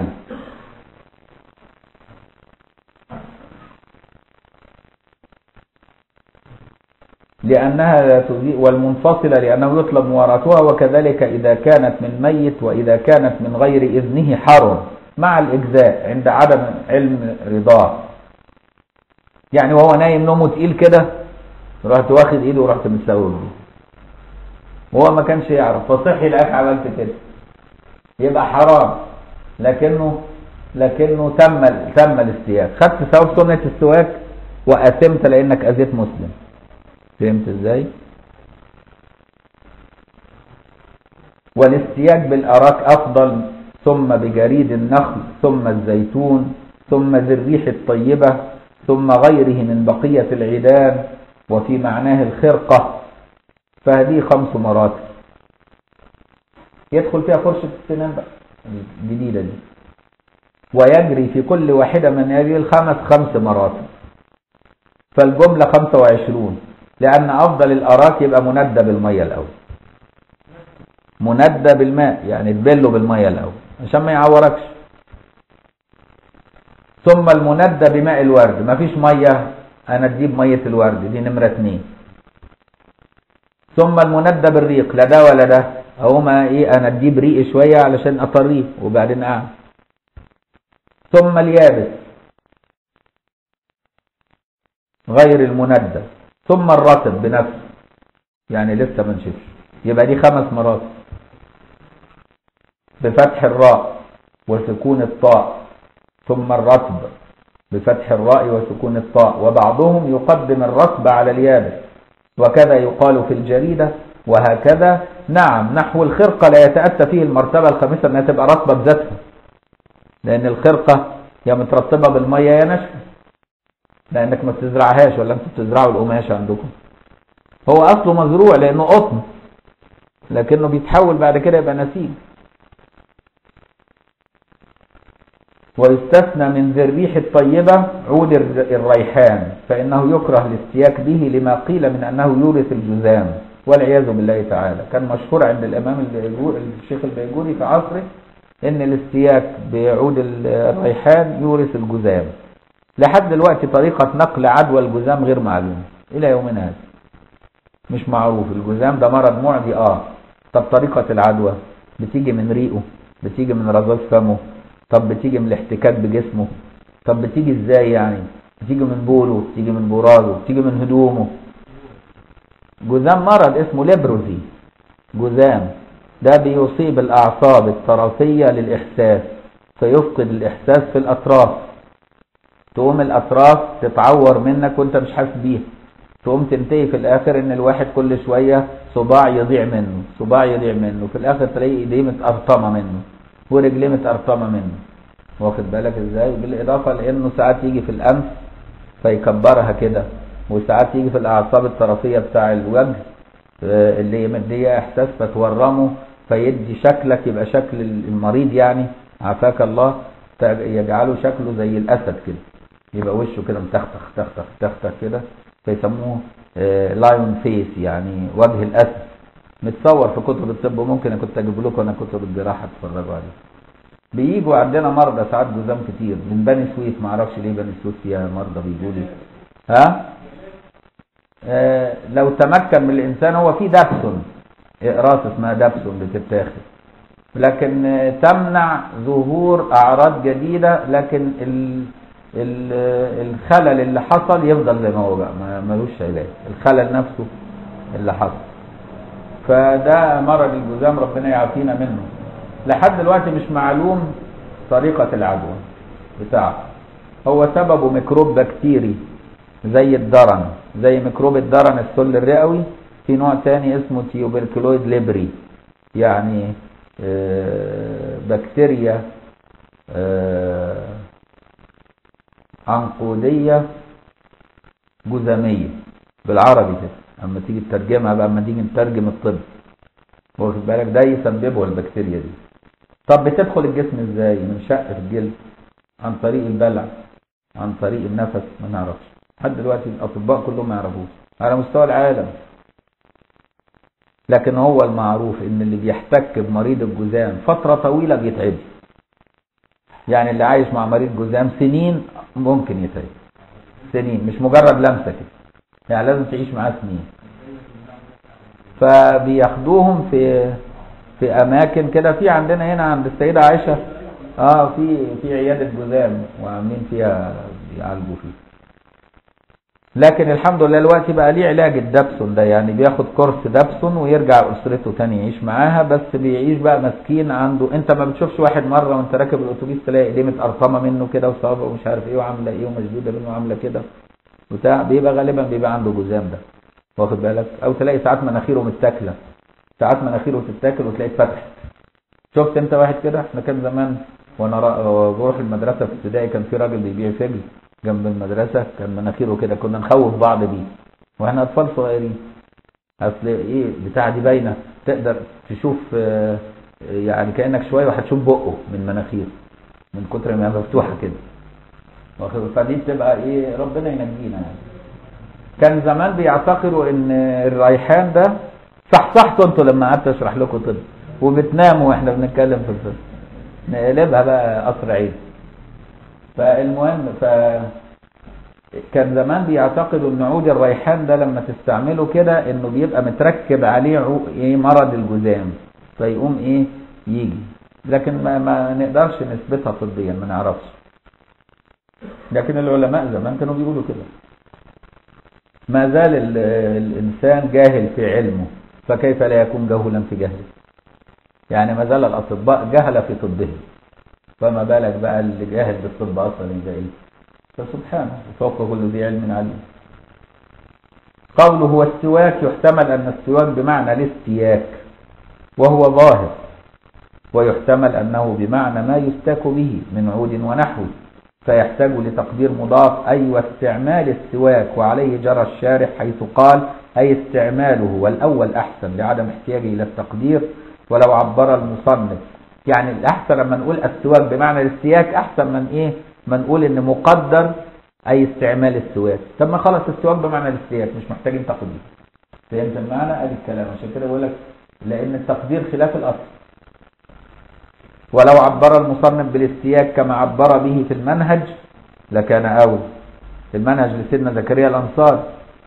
لأنها لا تزيء والمنفصلة لأنه يطلب مواراتها وكذلك إذا كانت من ميت وإذا كانت من غير إذنه حرم مع الإجزاء عند عدم علم رضاه يعني وهو نايم نومه تقيل كده رحت واخد ايده ورحت متسوي بيه وهو ما كانش يعرف فصحي لقاك عملت كده يبقى حرام لكنه لكنه تم تم الاستياك خدت ثواب سنه السواك واثمت لانك اذيت مسلم فهمت ازاي والاستياج بالاراك افضل ثم بجريد النخل ثم الزيتون ثم ذي الريح الطيبه ثم غيره من بقيه العيدان وفي معناه الخرقه فهذه خمس مراتب يدخل فيها فرشة السنان بقى الجديدة دي ويجري في كل واحدة من هذه الخمس خمس مراتب فالجملة خمسة وعشرون لأن أفضل الأراك يبقى مندى بالمية الأول مندى بالماء يعني تبله بالمية الأول عشان ما يعوركش ثم المندى بماء الورد مفيش مية أنا تجيب مية الورد دي نمرة اتنين ثم المندى بالريق لا ده ولا ده اهو ما ايه انا اديه بريق شويه علشان اطريه وبعدين اعمل ثم اليابس غير المندى ثم الرطب بنفسه يعني لسه ما نشفش يبقى دي خمس مرات بفتح الراء وسكون الطاء ثم الرطب بفتح الراء وسكون الطاء وبعضهم يقدم الرطب على اليابس وكذا يقال في الجريدة وهكذا نعم نحو الخرقة لا يتأتى فيه المرتبة الخامسة انها تبقى رطبة بذاتها لان الخرقة يا مترطبة بالمية يا ناشفة لانك ما بتزرعهاش ولا انتوا بتزرعوا القماش عندكم هو اصله مزروع لانه قطن لكنه بيتحول بعد كده يبقى نسيج ويستثنى من ذي الريح الطيبة عود الريحان فإنه يكره الاستياك به لما قيل من أنه يورث الجذام والعياذ بالله تعالى كان مشهور عند الإمام الشيخ البيجوري في عصره ان الاستياك بعود الريحان يورث الجذام لحد دلوقتي طريقة نقل عدوى الجذام غير معلومة الى يومنا هذا مش معروف الجذام ده مرض معدي اه طب طريقة العدوى بتيجي من ريقه بتيجي من رذاذ فمه طب بتيجي من الاحتكاك بجسمه طب بتيجي ازاي يعني بتيجي من بوله بتيجي من برازه بتيجي من هدومه جذام مرض اسمه ليبروزي جذام ده بيصيب الأعصاب الطرفية للإحساس فيفقد الإحساس في الأطراف تقوم الأطراف تتعور منك وانت مش حاسس بيها تقوم تنتهي في الآخر إن الواحد كل شوية صباع يضيع منه صباع يضيع منه في الآخر تلاقي إيديه متقرطمة منه ورجليه متقرطمة منه واخد بالك إزاي بالإضافة لأنه ساعات يجي في الأنف فيكبرها كده وساعات يجي في الأعصاب الطرفية بتاع الوجه اللي مدية إحساس فتورمه فيدي شكلك يبقى شكل المريض يعني عافاك الله يجعله شكله زي الأسد كده يبقى وشه كده متختخ تختخ تختخ كده فيسموه لايون فيس يعني وجه الأسد متصور في كتب الطب ممكن كنت اجيب لكم انا كتب الجراحه تتفرجوا عليها بيجوا عندنا مرضى ساعات جزام كتير من بني سويف ما اعرفش ليه بني سويف فيها مرضى بيجوا لي ها آه لو تمكن من الانسان هو في دابسون اقراص اسمها دابسون بتتاخد لكن آه تمنع ظهور اعراض جديده لكن ال ال الخلل اللي حصل يفضل زي ما هو بقى ملوش علاج الخلل نفسه اللي حصل فده مرض الجذام ربنا يعافينا منه لحد دلوقتي مش معلوم طريقة العدوى بتاعه هو سببه ميكروب بكتيري زي الدرن زي ميكروب الدرن السل الرئوي في نوع تاني اسمه تيوبركلويد ليبري يعني بكتيريا عنقودية جذامية بالعربي كده اما تيجي تترجمها بقى اما تيجي نترجم الطب واخد بالك ده يسببه البكتيريا دي طب بتدخل الجسم ازاي من شق في الجلد عن طريق البلع عن طريق النفس ما نعرفش لحد دلوقتي الاطباء كلهم ما يعرفوش على مستوى العالم لكن هو المعروف ان اللي بيحتك بمريض الجذام فتره طويله بيتعب يعني اللي عايش مع مريض جذام سنين ممكن يتعب سنين مش مجرد لمسه كده يعني لازم تعيش معاه سنين فبياخدوهم في في اماكن كده في عندنا هنا عند السيده عائشه اه في في عياده جذام وعاملين فيها بيعالجوا فيه لكن الحمد لله دلوقتي بقى ليه علاج الدبسون ده يعني بياخد كورس دبسون ويرجع اسرته تاني يعيش معاها بس بيعيش بقى مسكين عنده انت ما بتشوفش واحد مره وانت راكب الاتوبيس تلاقي ايديه متقرطمه منه كده وصابه ومش عارف ايه وعامله ايه ومشدوده منه وعامله كده بتاع بيبقى غالبا بيبقى عنده جذام ده واخد بالك او تلاقي ساعات مناخيره متاكله ساعات مناخيره تتاكل وتلاقي اتفتحت شفت انت واحد كده احنا كان زمان وانا بروح المدرسه في ابتدائي كان في راجل بيبيع فجل جنب المدرسه كان مناخيره كده كنا نخوف بعض بيه واحنا اطفال صغيرين اصل ايه بتاع دي باينه تقدر تشوف يعني كانك شويه وهتشوف بقه من مناخيره من كتر ما هي مفتوحه كده فدي بتبقى ايه ربنا ينجينا يعني كان زمان بيعتقدوا ان الريحان ده صحصحتوا انتوا لما قعدت اشرح لكم طب وبتناموا واحنا بنتكلم في الطب نقلبها بقى قصر عين فالمهم ف كان زمان بيعتقدوا ان عود الريحان ده لما تستعمله كده انه بيبقى متركب عليه ايه مرض الجذام فيقوم ايه يجي لكن ما, ما نقدرش نثبتها طبيا ما نعرفش لكن العلماء زمان كانوا بيقولوا كده ما زال الإنسان جاهل في علمه فكيف لا يكون جهولا في جهله يعني ما زال الأطباء جهل في طبهم فما بالك بقى اللي جاهل بالطب أصلا يبقى إيه فسبحانه فوق كل ذي علم عليم قوله هو السواك يحتمل أن السواك بمعنى الاستياك وهو ظاهر ويحتمل أنه بمعنى ما يستاك به من عود ونحوه فيحتاج لتقدير مضاف أي أيوة واستعمال السواك وعليه جرى الشارح حيث قال أي استعماله والأول أحسن لعدم احتياجه إلى التقدير ولو عبر المصنف يعني الأحسن لما نقول السواك بمعنى الاستياك أحسن من إيه ما نقول إن مقدر أي استعمال السواك طب ما خلاص السواك بمعنى الاستياك مش محتاجين تقدير فهمت المعنى ادي الكلام عشان كده بقول لك لان التقدير خلاف الاصل ولو عبر المصنف بالاستياك كما عبر به في المنهج لكان اولى المنهج لسيدنا زكريا الانصار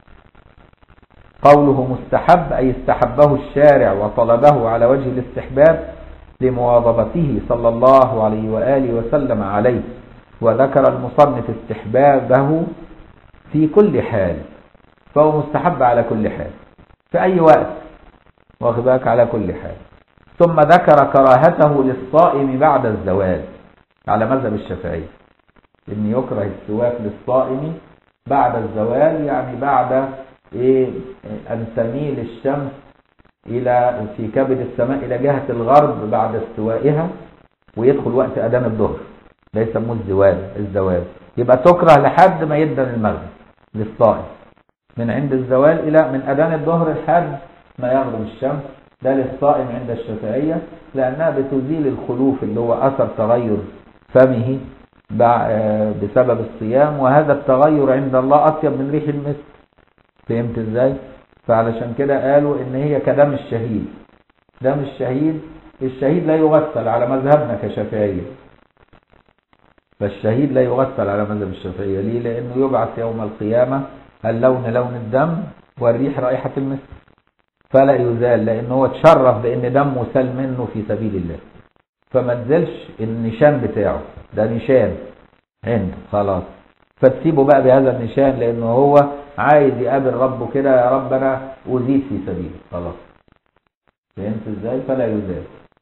قوله مستحب اي استحبه الشارع وطلبه على وجه الاستحباب لمواظبته صلى الله عليه واله وسلم عليه وذكر المصنف استحبابه في كل حال فهو مستحب على كل حال في أي وقت واخد بالك على كل حال ثم ذكر كراهته للصائم بعد الزوال على مذهب الشافعي ان يكره السواك للصائم بعد الزوال يعني بعد ايه ان تميل الشمس الى في كبد السماء الى جهه الغرب بعد استوائها ويدخل وقت اذان الظهر ده يسموه الزوال الزوال يبقى تكره لحد ما يدن المغرب للصائم من عند الزوال إلى من أذان الظهر لحد ما يغرب الشمس ده للصائم عند الشافعية لأنها بتزيل الخلوف اللي هو أثر تغير فمه بسبب الصيام وهذا التغير عند الله أطيب من ريح المسك فهمت ازاي؟ فعلشان كده قالوا إن هي كدم الشهيد دم الشهيد الشهيد لا يغسل على مذهبنا كشافعية فالشهيد لا يغسل على مذهب الشافعية ليه؟ لأنه يبعث يوم القيامة اللون لون الدم والريح رائحة المسك فلا يزال لأنه هو تشرف بأن دمه سال منه في سبيل الله فما تزلش النشان بتاعه ده نشان عنده خلاص فتسيبه بقى بهذا النشان لأنه هو عايز يقابل ربه كده يا رب أنا أزيد في سبيله خلاص فهمت ازاي فلا يزال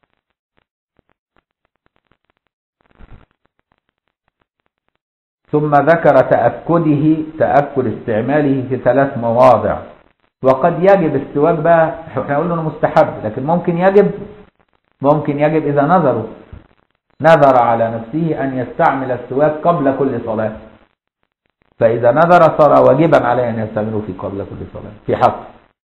ثم ذكر تأكده تأكد استعماله في ثلاث مواضع وقد يجب السواك بقى احنا قلنا انه مستحب لكن ممكن يجب ممكن يجب اذا نظروا نذر على نفسه ان يستعمل السواك قبل كل صلاة فاذا نذر صار واجبا عليه ان يستعمله في قبل كل صلاة في حق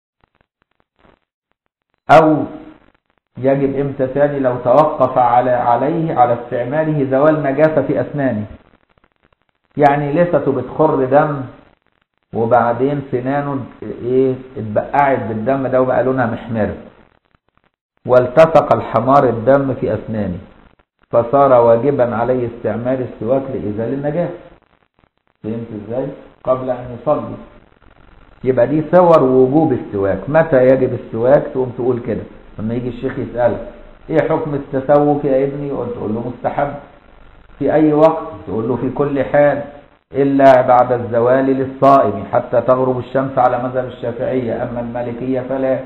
او يجب امتى ثاني لو توقف على عليه على استعماله زوال نجاسة في اسنانه يعني لسته بتخر دم وبعدين سنانه ايه اتبقعت بالدم ده وبقى لونها محمر والتصق الحمار الدم في اسنانه فصار واجبا عليه استعمال السواك لازاله النجاسه فهمت ازاي قبل ان يصلي يبقى دي صور وجوب السواك متى يجب السواك تقوم تقول كده لما يجي الشيخ يسالك ايه حكم التسوك يا ابني تقول له مستحب في أي وقت تقول له في كل حال إلا بعد الزوال للصائم حتى تغرب الشمس على مذهب الشافعية أما المالكية فلا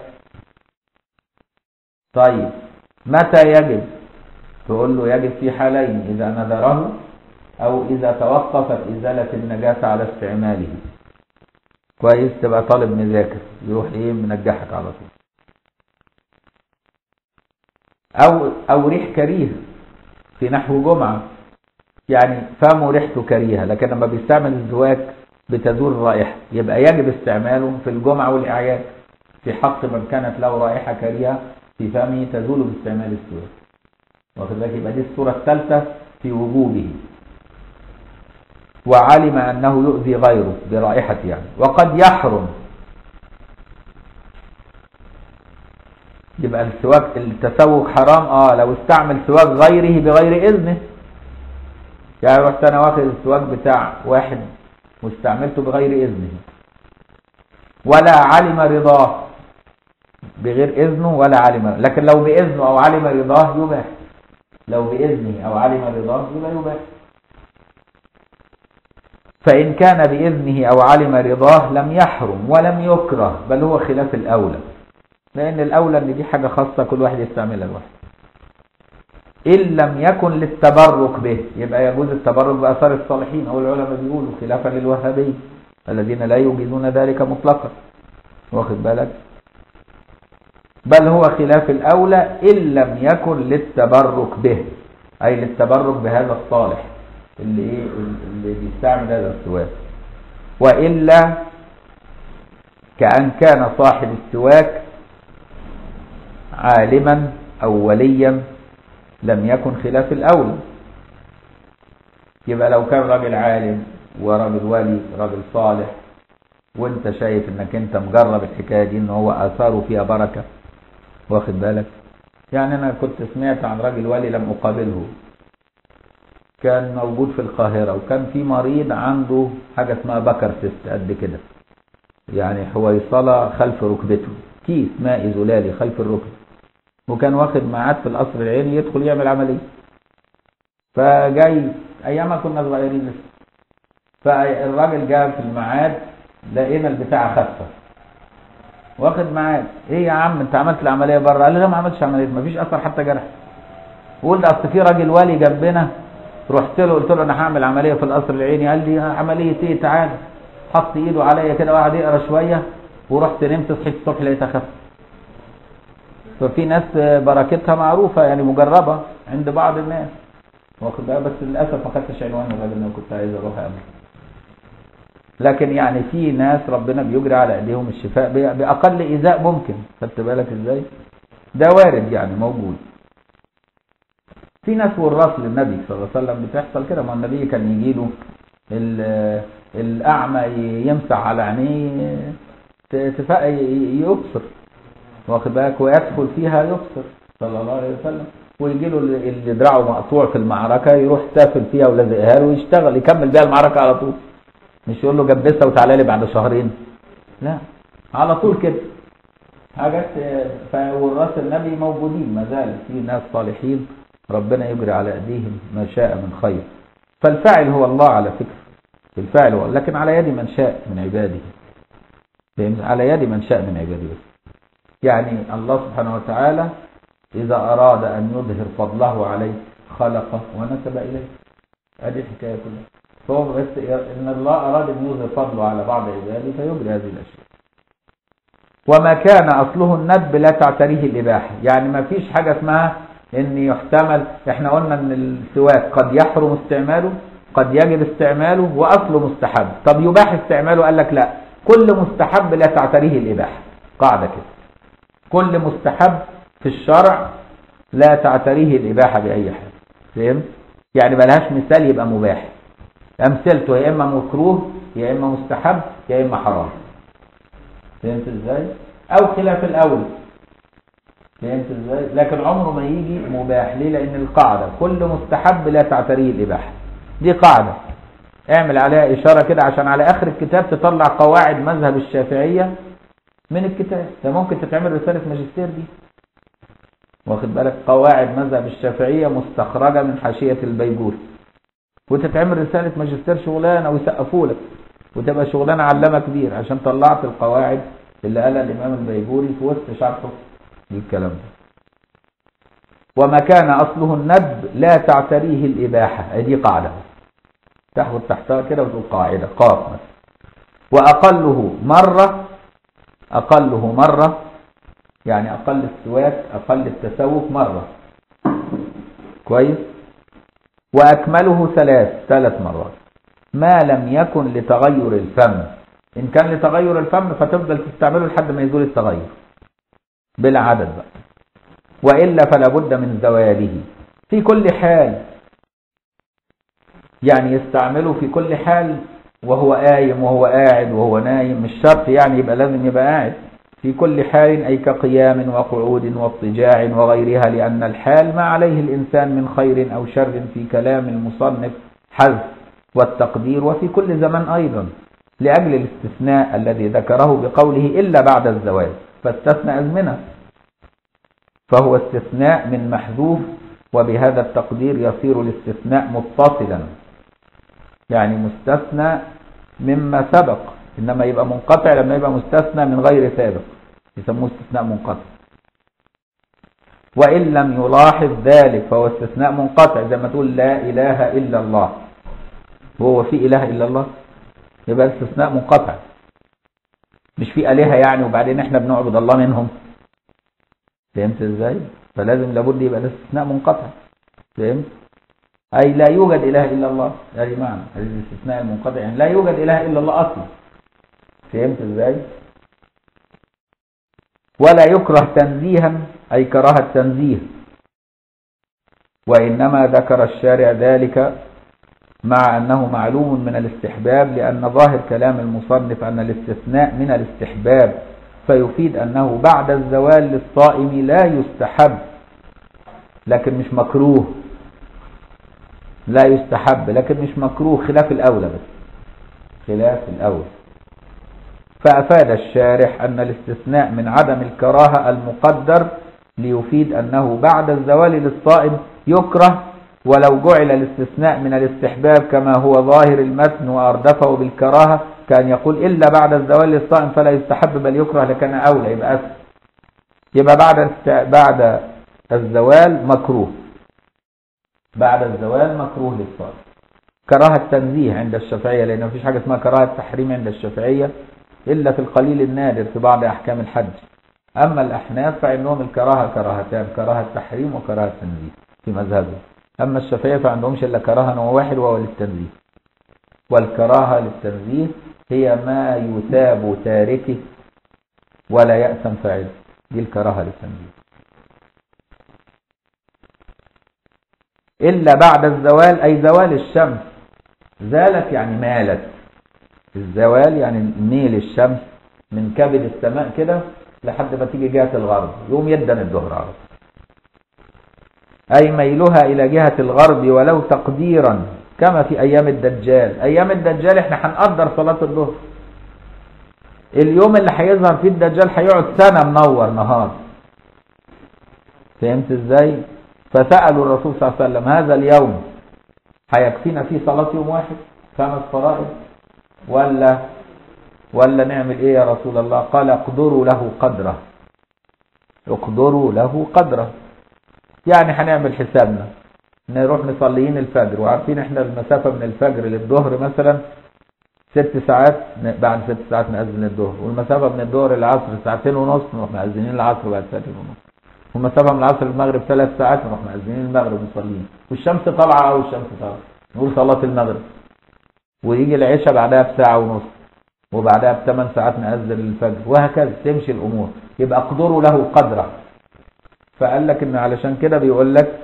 طيب متى يجب تقول له يجب في حالين إذا نذره أو إذا توقفت إزالة النجاسة على استعماله كويس تبقى طالب مذاكر يروح إيه منجحك على طول أو أو ريح كريه في نحو جمعة يعني فمه ريحته كريهة لكن لما بيستعمل الزواج بتزول الرائحة يبقى يجب استعماله في الجمعة والأعياد في حق من كانت له رائحة كريهة في فمه تزول باستعمال الزواج واخد بالك يبقى دي الصورة الثالثة في وجوبه وعلم أنه يؤذي غيره برائحة يعني وقد يحرم يبقى السواك التسوق حرام اه لو استعمل سواك غيره بغير إذنه يعني رحت انا واخد السواك بتاع واحد واستعملته بغير اذنه ولا علم رضاه بغير اذنه ولا علم لكن لو باذنه او علم رضاه يباح لو باذنه او علم رضاه يبقى يباح فإن كان بإذنه أو علم رضاه لم يحرم ولم يكره بل هو خلاف الأولى لأن الأولى إن دي حاجة خاصة كل واحد يستعملها لوحده إن لم يكن للتبرك به يبقى يجوز التبرك بأثار الصالحين أو العلماء بيقولوا خلافا للوهابية الذين لا يوجدون ذلك مطلقا واخد بالك بل هو خلاف الأولى إن لم يكن للتبرك به أي للتبرك بهذا الصالح اللي إيه اللي بيستعمل هذا السواك وإلا كأن كان صاحب السواك عالما أو وليا لم يكن خلاف الأولى يبقى لو كان راجل عالم وراجل ولي راجل صالح وانت شايف انك انت مجرب الحكاية دي ان هو اثاره فيها بركة واخد بالك يعني انا كنت سمعت عن راجل ولي لم اقابله كان موجود في القاهرة وكان في مريض عنده حاجة اسمها بكر سيست قد كده يعني حويصلة خلف ركبته كيس ماء زلالي خلف الركبة وكان واخد ميعاد في القصر العيني يدخل يعمل عملية فجاي ايامها كنا صغيرين لسه فالراجل جاء في الميعاد لقينا البتاع خفه واخد ميعاد ايه يا عم انت عملت العمليه بره قال لي لا ما عملتش عمليه مفيش اثر حتى جرح وقلت اصل في راجل والي جنبنا رحت له قلت له انا هعمل عمليه في القصر العيني قال لي عمليه ايه تعالى حط ايده عليا كده وقعد يقرا شويه ورحت نمت صحيت الصبح لقيتها خفت ففي ناس بركتها معروفه يعني مجربه عند بعض الناس واخد بالك بس للاسف ما خدتش عنوان الراجل اللي كنت عايز اروح اقابله لكن يعني في ناس ربنا بيجري على ايديهم الشفاء باقل ايذاء ممكن خدت بالك ازاي ده وارد يعني موجود في ناس وراث للنبي صلى الله عليه وسلم بتحصل كده ما النبي كان يجي له الاعمى يمسح على عينيه يبصر واخد بالك ويدخل فيها يبصر صلى الله عليه وسلم ويجي له اللي دراعه مقطوع في المعركه يروح سافل فيها ولازقها له ويشتغل يكمل بيها المعركه على طول مش يقول له جبسها وتعالى لي بعد شهرين لا على طول كده حاجات فوراث النبي موجودين ما زال في ناس صالحين ربنا يجري على ايديهم ما شاء من خير فالفاعل هو الله على فكره الفاعل هو لكن على يد من شاء من عباده على يد من شاء من عباده بس يعني الله سبحانه وتعالى إذا أراد أن يظهر فضله عليه خلقه ونسب إليه هذه الحكاية كلها فهو بس إن الله أراد أن يظهر فضله على بعض عباده فيجري هذه الأشياء وما كان أصله الندب لا تعتريه الإباحة يعني ما فيش حاجة اسمها ان يحتمل احنا قلنا ان السواك قد يحرم استعماله قد يجب استعماله واصله مستحب طب يباح استعماله قال لك لا كل مستحب لا تعتريه الاباحه قاعده كده كل مستحب في الشرع لا تعتريه الاباحه باي حال فهمت يعني بلهاش مثال يبقى مباح امثلته يا اما مكروه يا اما مستحب يا اما حرام فهمت ازاي او خلاف الاول فهمت ازاي لكن عمره ما يجي مباح ليه لان القاعده كل مستحب لا تعتريه الاباحه دي قاعده اعمل عليها اشاره كده عشان على اخر الكتاب تطلع قواعد مذهب الشافعيه من الكتاب ده ممكن تتعمل رساله ماجستير دي واخد بالك قواعد مذهب الشافعيه مستخرجه من حاشيه البيجوري وتتعمل رساله ماجستير شغلانه ويسقفوا لك وتبقى شغلانه علامه كبير عشان طلعت القواعد اللي قالها الامام البيجوري في وسط شرحه للكلام ده وما كان أصله الندب لا تعتريه الإباحة دي قاعدة تحفظ تحتها كده وتقول قاعدة قاف مثلا وأقله مرة أقله مرة يعني أقل السواك أقل التسوق مرة كويس وأكمله ثلاث ثلاث مرات ما لم يكن لتغير الفم إن كان لتغير الفم فتفضل تستعمله لحد ما يزول التغير بلا عدد بقى وإلا فلا بد من زواله في كل حال يعني يستعمله في كل حال وهو قايم وهو قاعد وهو نايم مش شرط يعني يبقى لازم يبقى قاعد في كل حال أي كقيام وقعود واضطجاع وغيرها لأن الحال ما عليه الإنسان من خير أو شر في كلام المصنف حذف والتقدير وفي كل زمان أيضا لأجل الاستثناء الذي ذكره بقوله إلا بعد الزواج فاستثنى أزمنة فهو استثناء من محذوف وبهذا التقدير يصير الاستثناء متصلا يعني مستثنى مما سبق إنما يبقى منقطع لما يبقى مستثنى من غير سابق يسموه استثناء منقطع وإن لم يلاحظ ذلك فهو استثناء منقطع زي ما تقول لا إله إلا الله وهو في إله إلا الله يبقى استثناء منقطع مش في آلهة يعني وبعدين احنا بنعبد الله منهم فهمت ازاي فلازم لابد يبقى ده استثناء منقطع فهمت اي لا يوجد اله الا الله يعني معنى هذا الاستثناء المنقطع يعني لا يوجد اله الا الله اصلا فهمت ازاي ولا يكره تنزيها اي كراهه تنزيه وإنما ذكر الشارع ذلك مع أنه معلوم من الاستحباب لأن ظاهر كلام المصنف أن الاستثناء من الاستحباب فيفيد أنه بعد الزوال للصائم لا يستحب لكن مش مكروه لا يستحب لكن مش مكروه خلاف الأولى بس خلاف الأولى فأفاد الشارح أن الاستثناء من عدم الكراهة المقدر ليفيد أنه بعد الزوال للصائم يكره ولو جعل الاستثناء من الاستحباب كما هو ظاهر المتن وأردفه بالكراهة كان يقول إلا بعد الزوال للصائم فلا يستحب بل يكره لكان أولى يبقى أسف يبقى بعد بعد الزوال مكروه بعد الزوال مكروه للصائم كراهة تنزيه عند الشافعية لأن مفيش حاجة اسمها كراهة تحريم عند الشافعية إلا في القليل النادر في بعض أحكام الحج أما الأحناف فإنهم الكراهة كراهتان كراهة تحريم وكراهة تنزيه في مذهبهم أما الشافعية فعندهمش إلا كراهة نوع واحد وهو للتنزيه والكراهة للتنزيه هي ما يثاب تاركه ولا يأثم فاعله دي الكراهة للتنزيه إلا بعد الزوال أي زوال الشمس زالت يعني مالت الزوال يعني ميل الشمس من كبد السماء كده لحد ما تيجي جهة الغرب يوم يدن الظهر على أي ميلها إلى جهة الغرب ولو تقديرا كما في أيام الدجال أيام الدجال احنا هنقدر صلاة الظهر اليوم اللي هيظهر فيه الدجال هيقعد سنة منور نهار فهمت ازاي فسألوا الرسول صلى الله عليه وسلم هذا اليوم هيكفينا فيه صلاة يوم واحد خمس فرائض ولا ولا نعمل ايه يا رسول الله قال اقدروا له قدره اقدروا له قدره يعني هنعمل حسابنا نروح مصليين الفجر وعارفين احنا المسافة من الفجر للظهر مثلا ست ساعات بعد ست ساعات نأذن الظهر والمسافة من الظهر للعصر ساعتين ونص نروح مأذنين العصر بعد ساعتين ونص والمسافة من العصر للمغرب ثلاث ساعات نروح مأذنين المغرب مصلين والشمس طالعة أو الشمس طالعة نقول صلاة المغرب ويجي العشاء بعدها بساعة ونص وبعدها بثمان ساعات نأذن الفجر وهكذا تمشي الأمور يبقى اقدروا له قدره فقال لك ان علشان كده بيقول لك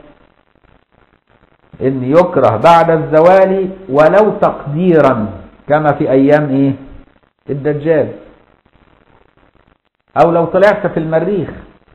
ان يكره بعد الزوال ولو تقديرا كما في ايام ايه الدجال او لو طلعت في المريخ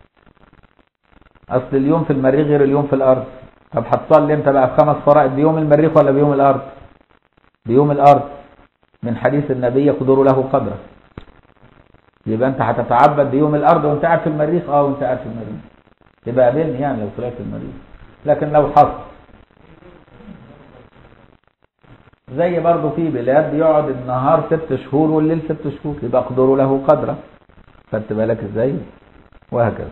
اصل اليوم في المريخ غير اليوم في الارض طب هتصلي انت بقى بخمس فرائض بيوم المريخ ولا بيوم الارض بيوم الارض من حديث النبي يقدر له قدره يبقى انت هتتعبد بيوم الارض وانت قاعد في المريخ اه وانت قاعد في المريخ يبقى قابلني يعني لو طلعت المريض لكن لو حصل زي برضه في بلاد بيقعد النهار ست شهور والليل ست شهور يبقى اقدروا له قدره خدت بالك ازاي وهكذا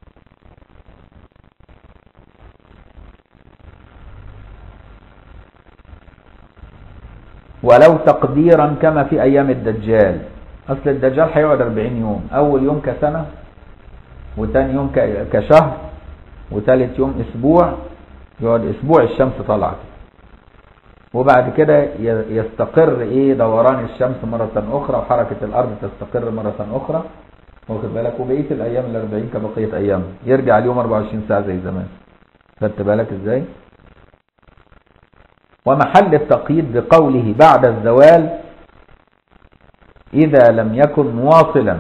ولو تقديرا كما في ايام الدجال اصل الدجال هيقعد 40 يوم اول يوم كسنه وتاني يوم كشهر وتالت يوم اسبوع يقعد اسبوع الشمس طلعت وبعد كده يستقر ايه دوران الشمس مرة اخرى وحركة الارض تستقر مرة اخرى واخد بالك وبقية الايام الاربعين كبقية ايام يرجع اليوم 24 ساعة زي زمان خدت بالك ازاي ومحل التقييد بقوله بعد الزوال اذا لم يكن مواصلا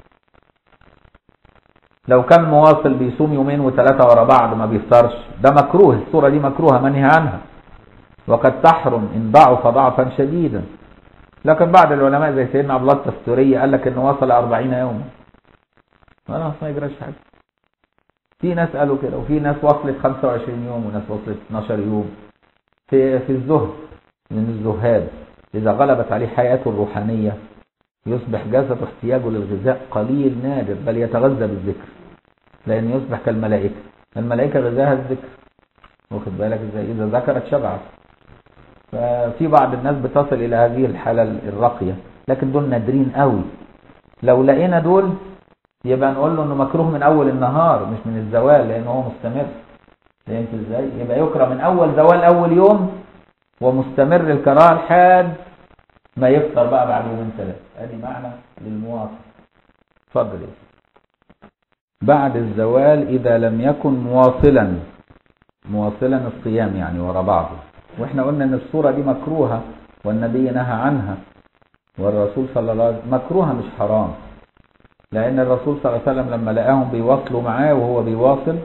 لو كان مواصل بيصوم يومين وثلاثة ورا بعض ما بيفطرش ده مكروه الصورة دي مكروهة منهي عنها وقد تحرم إن ضعف ضعفا شديدا لكن بعض العلماء زي سيدنا عبد الله التستوري قال لك انه وصل 40 يوما خلاص ما يجراش حاجة في ناس قالوا كده وفي ناس وصلت 25 يوم وناس وصلت 12 يوم في في الزهد من الزهاد إذا غلبت عليه حياته الروحانية يصبح جسد احتياجه للغذاء قليل نادر بل يتغذى بالذكر لأن يصبح كالملائكة الملائكة غذاها الذكر واخد بالك ازاي إذا ذكرت شبعت ففي بعض الناس بتصل إلى هذه الحالة الراقية لكن دول نادرين قوي لو لقينا دول يبقى نقول له انه مكروه من اول النهار مش من الزوال لان هو مستمر فهمت ازاي يبقى يكره من اول زوال اول يوم ومستمر الكراهه لحد ما يفطر بقى بعد يومين ثلاثه ادي معنى للمواصل اتفضل يا بعد الزوال اذا لم يكن مواصلا مواصلا الصيام يعني ورا بعضه واحنا قلنا ان الصورة دي مكروهة والنبي نهى عنها والرسول صلى الله عليه وسلم مكروهة مش حرام لان الرسول صلى الله عليه وسلم لما لقاهم بيواصلوا معاه وهو بيواصل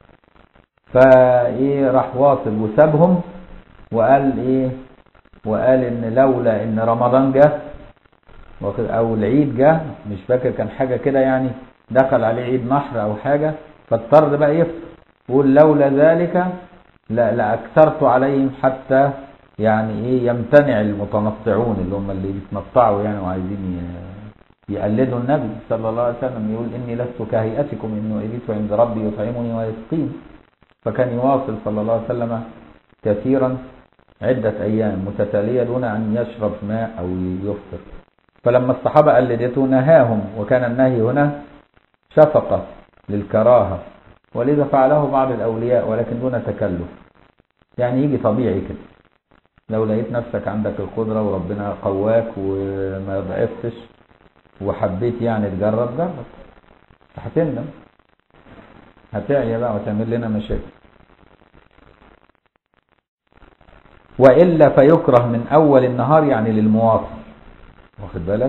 فايه راح واصل وسابهم وقال ايه وقال ان لولا ان رمضان جه او العيد جه مش فاكر كان حاجة كده يعني دخل عليه عيد نحر او حاجة فاضطر بقى يفطر يقول لولا ذلك لا لاكثرت عليهم حتى يعني ايه يمتنع المتنطعون اللي هم اللي بيتنطعوا يعني وعايزين يقلدوا النبي صلى الله عليه وسلم يقول اني لست كهيئتكم انه ابيت عند ربي يطعمني ويسقين فكان يواصل صلى الله عليه وسلم كثيرا عدة أيام متتالية دون أن يشرب ماء أو يفطر فلما الصحابة قلدته نهاهم وكان النهي هنا شفقة للكراهة ولذا فعله بعض الأولياء ولكن دون تكلف يعني يجي طبيعي كده لو لقيت نفسك عندك القدرة وربنا قواك وما ضعفتش وحبيت يعني تجرب جرب هتندم هتعيا بقى وتعمل لنا مشاكل وإلا فيكره من أول النهار يعني للمواطن واخد بالك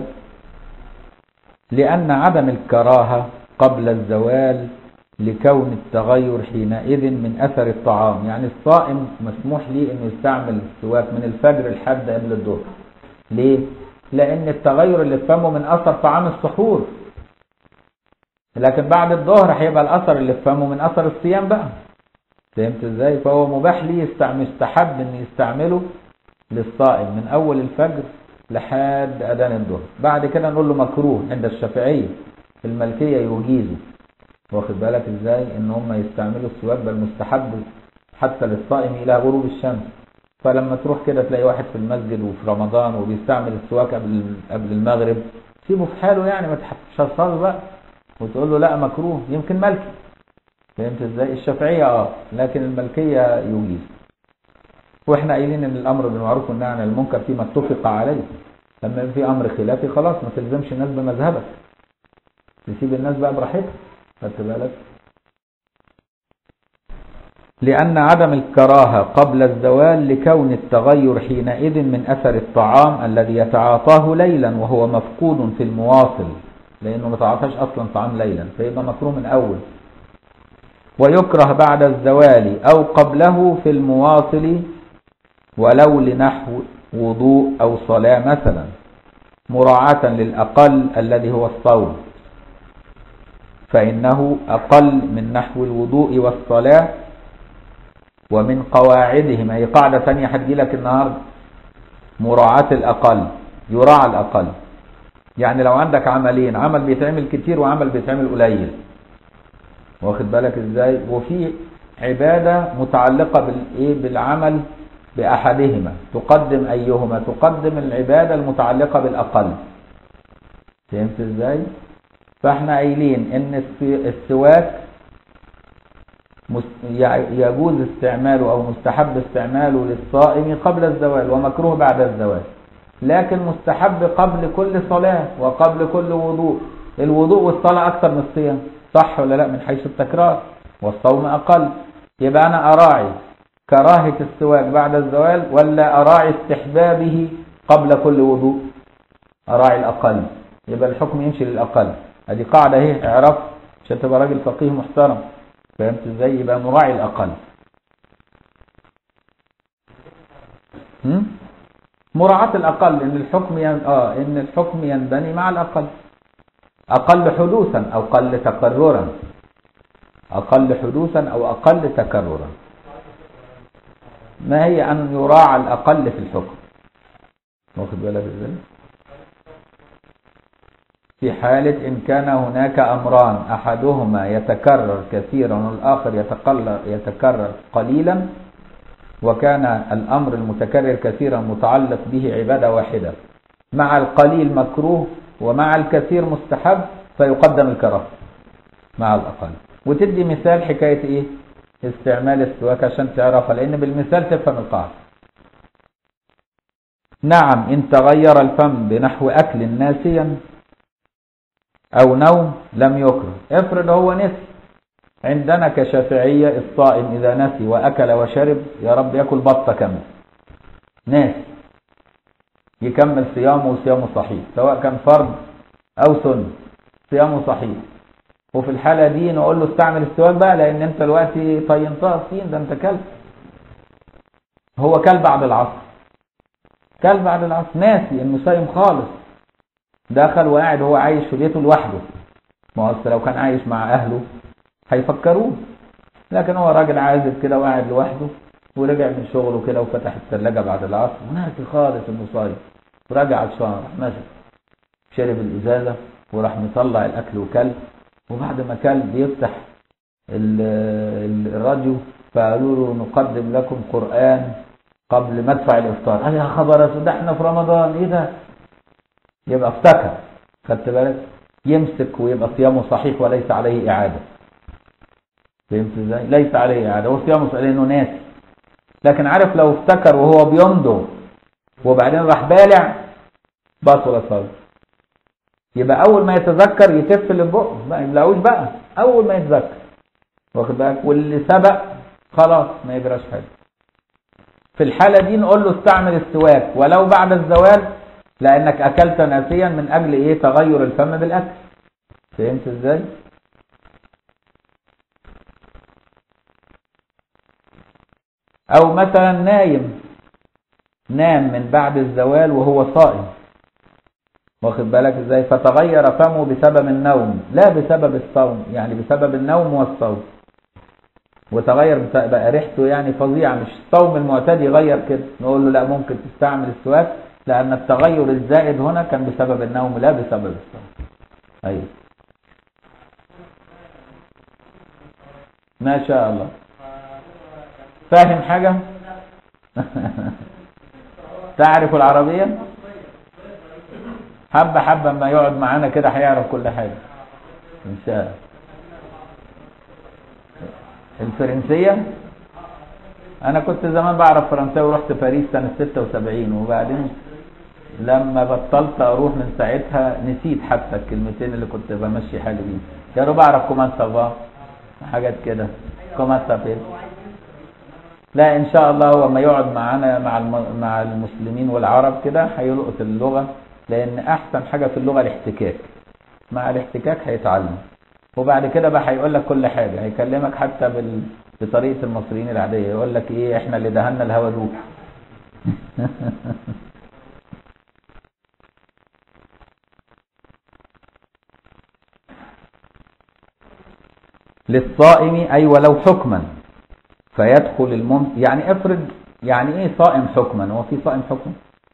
لأن عدم الكراهة قبل الزوال لكون التغير حينئذ من أثر الطعام يعني الصائم مسموح ليه أنه يستعمل السواك من الفجر لحد قبل الظهر ليه؟ لأن التغير اللي في فمه من أثر طعام السحور لكن بعد الظهر هيبقى الأثر اللي في فمه من أثر الصيام بقى فهمت ازاي فهو مباح ليه يستعمل يستحب ان يستعمله للصائم من اول الفجر لحد اذان الظهر بعد كده نقول له مكروه عند الشافعيه الملكيه يجيزه واخد بالك ازاي ان هم يستعملوا السواك بل مستحب حتى للصائم الى غروب الشمس فلما تروح كده تلاقي واحد في المسجد وفي رمضان وبيستعمل السواك قبل قبل المغرب سيبه في حاله يعني ما تحشرش بقى وتقول له لا مكروه يمكن ملكي فهمت ازاي الشافعيه اه لكن الملكيه يجيز واحنا قايلين ان الامر بالمعروف والنهي عن المنكر فيما اتفق عليه لما في امر خلافي خلاص ما تلزمش الناس بمذهبك تسيب الناس بقى براحتها خدت بالك لأن عدم الكراهة قبل الزوال لكون التغير حينئذ من أثر الطعام الذي يتعاطاه ليلا وهو مفقود في المواصل لأنه ما تعاطاش أصلا طعام ليلا فيبقى مكروه من أول ويكره بعد الزوال أو قبله في المواصل ولو لنحو وضوء أو صلاة مثلا مراعاة للأقل الذي هو الصوم فإنه أقل من نحو الوضوء والصلاة ومن قواعدهم أي قاعدة ثانية هتجي لك النهاردة مراعاة الأقل يراعى الأقل يعني لو عندك عملين عمل بيتعمل كتير وعمل بيتعمل قليل واخد بالك ازاي وفي عبادة متعلقة بالايه بالعمل باحدهما تقدم ايهما تقدم العبادة المتعلقة بالاقل فهمت ازاي فاحنا قايلين ان السواك يجوز استعماله او مستحب استعماله للصائم قبل الزوال ومكروه بعد الزوال لكن مستحب قبل كل صلاة وقبل كل وضوء الوضوء والصلاة اكثر من الصيام صح ولا لا من حيث التكرار والصوم أقل يبقى أنا أراعي كراهة السواك بعد الزوال ولا أراعي استحبابه قبل كل وضوء أراعي الأقل يبقى الحكم يمشي للأقل هذه قاعدة اهي اعرف عشان تبقى راجل فقيه محترم فهمت ازاي يبقى نراعي الأقل مراعاة الأقل إن الحكم ين... آه إن الحكم ينبني مع الأقل أقل حدوثا أو أقل تكررا أقل حدوثا أو أقل تكررا ما هي أن يراعى الأقل في الحكم واخد بالك ازاي في حالة إن كان هناك أمران أحدهما يتكرر كثيرا والآخر يتكرر قليلا وكان الأمر المتكرر كثيرا متعلق به عبادة واحدة مع القليل مكروه ومع الكثير مستحب فيقدم الكراهه مع الأقل وتدي مثال حكاية إيه استعمال السواك عشان تعرفها لأن بالمثال تفهم القاعدة نعم إن تغير الفم بنحو أكل ناسيا أو نوم لم يكره افرض هو نسي عندنا كشافعية الصائم إذا نسي وأكل وشرب يا رب يأكل بطة كاملة ناسي يكمل صيامه وصيامه صحيح سواء كان فرض أو سنة صيامه صحيح وفي الحالة دي نقول له استعمل السواك بقى لأن أنت دلوقتي طينتها الصين ده أنت كلب هو كلب بعد العصر كلب بعد العصر ناسي إنه صايم خالص دخل وقاعد هو عايش في بيته لوحده ما هو لو كان عايش مع أهله هيفكروه لكن هو راجل عازب كده وقاعد لوحده ورجع من شغله كده وفتح الثلاجة بعد العصر وناسي خالص انه صايم ورجع الشهر مشى شرب الازازة وراح مطلع الاكل وكل وبعد ما كل بيفتح الراديو فقالوا له نقدم لكم قرآن قبل مدفع الافطار قال يا خبر ده احنا في رمضان ايه ده يبقى افتكر خدت بالك يمسك ويبقى صيامه صحيح وليس عليه اعاده فهمت ازاي ليس عليه اعاده هو صيامه صحيح لانه ناسي لكن عارف لو افتكر وهو بيمضغ وبعدين راح بالع بطل صوم يبقى اول ما يتذكر يتف اللي بقه ما يبلعوش بقى اول ما يتذكر واخد بالك واللي سبق خلاص ما يجراش حاجه في الحالة دي نقول له استعمل السواك ولو بعد الزوال لانك اكلت ناسيا من اجل ايه تغير الفم بالاكل فهمت ازاي او مثلا نايم نام من بعد الزوال وهو صائم واخد بالك ازاي فتغير فمه بسبب النوم لا بسبب الصوم يعني بسبب النوم والصوم وتغير بقى ريحته يعني فظيعه مش الصوم المعتاد يغير كده نقول له لا ممكن تستعمل السواك لان التغير الزائد هنا كان بسبب النوم لا بسبب الصوم ايوه ما شاء الله فاهم حاجة تعرف العربية حبة حبة ما يقعد معانا كده هيعرف كل حاجة ان شاء الله الفرنسية انا كنت زمان بعرف فرنساوي ورحت باريس سنة 76 وبعدين لما بطلت اروح من ساعتها نسيت حتى الكلمتين اللي كنت بمشي حالي بيه كانوا بعرف كومان سافا حاجات كده كومان سافير لا ان شاء الله هو ما يقعد معانا مع مع المسلمين والعرب كده هيلقط اللغه لان احسن حاجه في اللغه الاحتكاك مع الاحتكاك هيتعلم وبعد كده بقى هيقول لك كل حاجه هيكلمك حتى بال... بطريقه المصريين العاديه يقول لك ايه احنا اللي دهنا الهوا دوب للصائم اي ولو حكما فيدخل الممسك يعني افرض يعني ايه صائم حكما هو في صائم حكما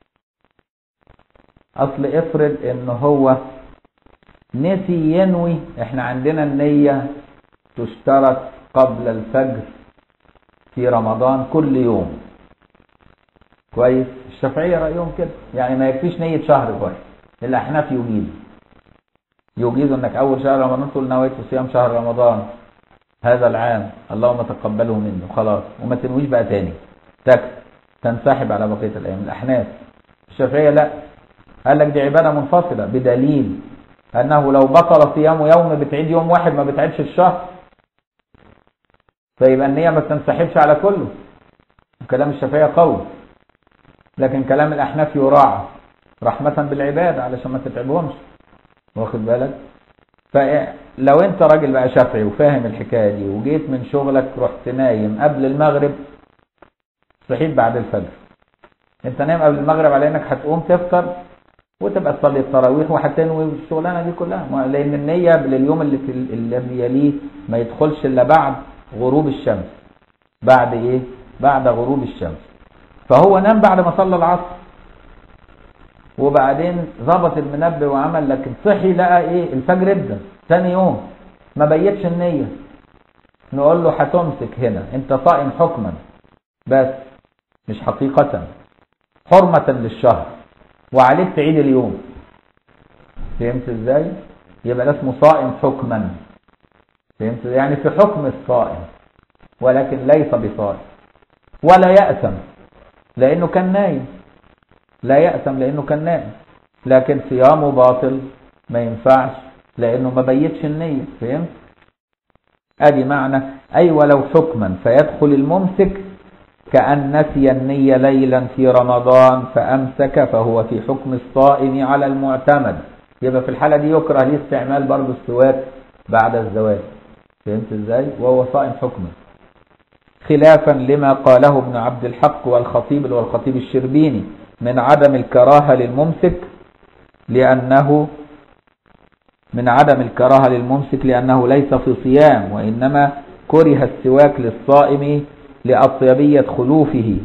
اصل افرض ان هو نسي ينوي احنا عندنا النية تشترط قبل الفجر في رمضان كل يوم كويس الشافعية رأيهم كده يعني ما يكفيش نية شهر واحد الأحناف يجيز يجيز انك اول شهر رمضان تقول نويت صيام شهر رمضان هذا العام اللهم تقبله منه خلاص وما تنويش بقى تاني تكفي تنسحب على بقية الأيام الأحناف الشافعية لا قال لك دي عبادة منفصلة بدليل أنه لو بطل صيام يوم بتعيد يوم واحد ما بتعيدش الشهر فيبقى النية ما تنسحبش على كله كلام الشافعية قوي لكن كلام الأحناف يراعى رحمة بالعباد علشان ما تتعبهمش واخد بالك فلو انت راجل بقى شافعي وفاهم الحكايه دي وجيت من شغلك رحت نايم قبل المغرب صحيت بعد الفجر انت نايم قبل المغرب على انك هتقوم تفطر وتبقى تصلي التراويح وهتنوي الشغلانه دي كلها لان النيه لليوم اللي في اللي يليه ما يدخلش الا بعد غروب الشمس بعد ايه بعد غروب الشمس فهو نام بعد ما صلى العصر وبعدين ظبط المنبه وعمل لكن صحي لقى ايه الفجر ابدا ثاني يوم ما بيتش النية نقول له هتمسك هنا انت صائم حكما بس مش حقيقة حرمة للشهر وعليك تعيد اليوم فهمت ازاي يبقى ده اسمه صائم حكما فهمت يعني في حكم الصائم ولكن ليس بصائم ولا يأثم لانه كان نايم لا يأثم لأنه كان نائم لكن صيامه باطل ما ينفعش لأنه ما بيتش النية فهمت ادي معنى اي ولو حكما فيدخل الممسك كأن نسي النية ليلا في رمضان فأمسك فهو في حكم الصائم على المعتمد يبقى في الحالة دي يكره ليه استعمال برضه السواك بعد الزواج فهمت ازاي وهو صائم حكما خلافا لما قاله ابن عبد الحق والخطيب والخطيب الشربيني من عدم الكراهة للممسك لأنه من عدم الكراهة للممسك لأنه ليس في صيام وإنما كره السواك للصائم لأطيبية خلوفه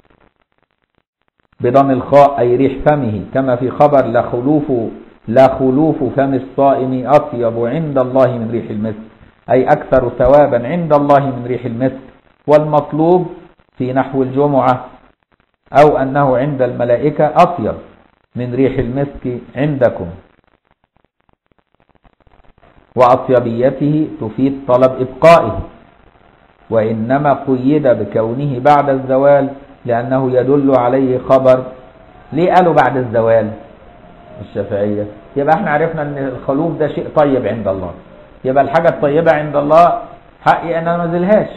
بضم الخاء أي ريح فمه كما في خبر لا خلوف لا خلوف فم الصائم أطيب عند الله من ريح المسك أي أكثر ثوابا عند الله من ريح المسك والمطلوب في نحو الجمعة أو أنه عند الملائكة أطيب من ريح المسك عندكم وأطيبيته تفيد طلب إبقائه وإنما قيد بكونه بعد الزوال لأنه يدل عليه خبر ليه قالوا بعد الزوال الشافعية يبقى احنا عرفنا ان الخلوف ده شيء طيب عند الله يبقى الحاجة الطيبة عند الله حقي انا ما زلهاش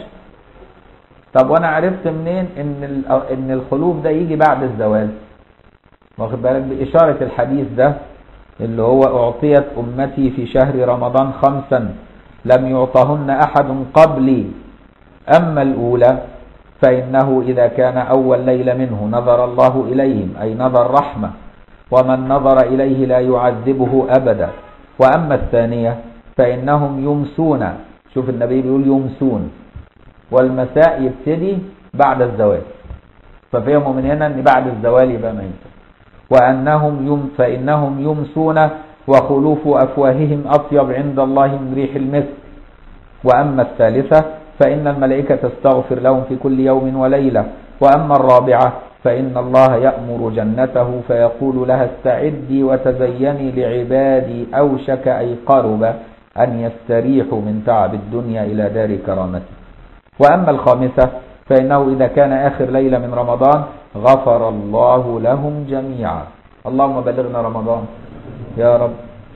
طب وانا عرفت منين ان ان الخلوف ده يجي بعد الزوال واخد بالك بإشارة الحديث ده اللي هو أعطيت أمتي في شهر رمضان خمسا لم يعطهن أحد قبلي أما الأولى فإنه إذا كان أول ليلة منه نظر الله إليهم أي نظر رحمة ومن نظر إليه لا يعذبه أبدا وأما الثانية فإنهم يمسون شوف النبي بيقول يمسون والمساء يبتدي بعد الزواج ففهموا من هنا أن بعد الزوال يبقى ميت وأنهم يم فإنهم يمسون وخلوف أفواههم أطيب عند الله من ريح المسك وأما الثالثة فإن الملائكة تستغفر لهم في كل يوم وليلة وأما الرابعة فإن الله يأمر جنته فيقول لها استعدي وتزيني لعبادي أوشك أي قرب أن يستريحوا من تعب الدنيا إلى دار كرامته وأما الخامسة فإنه إذا كان آخر ليلة من رمضان غفر الله لهم جميعا اللهم بلغنا رمضان يا رب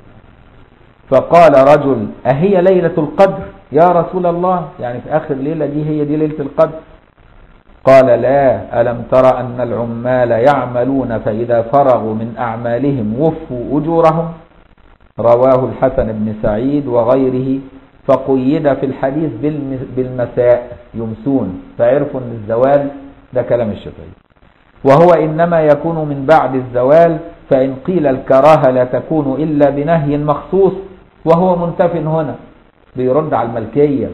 فقال رجل أهي ليلة القدر يا رسول الله يعني في آخر ليلة دي هي دي ليلة القدر قال لا ألم ترى أن العمال يعملون فإذا فرغوا من أعمالهم وفوا أجورهم رواه الحسن بن سعيد وغيره فقيد في الحديث بالمساء يمسون فعرفوا أن الزوال ده كلام الشافعي وهو إنما يكون من بعد الزوال فإن قيل الكراهة لا تكون إلا بنهي مخصوص وهو منتف هنا بيرد على الملكية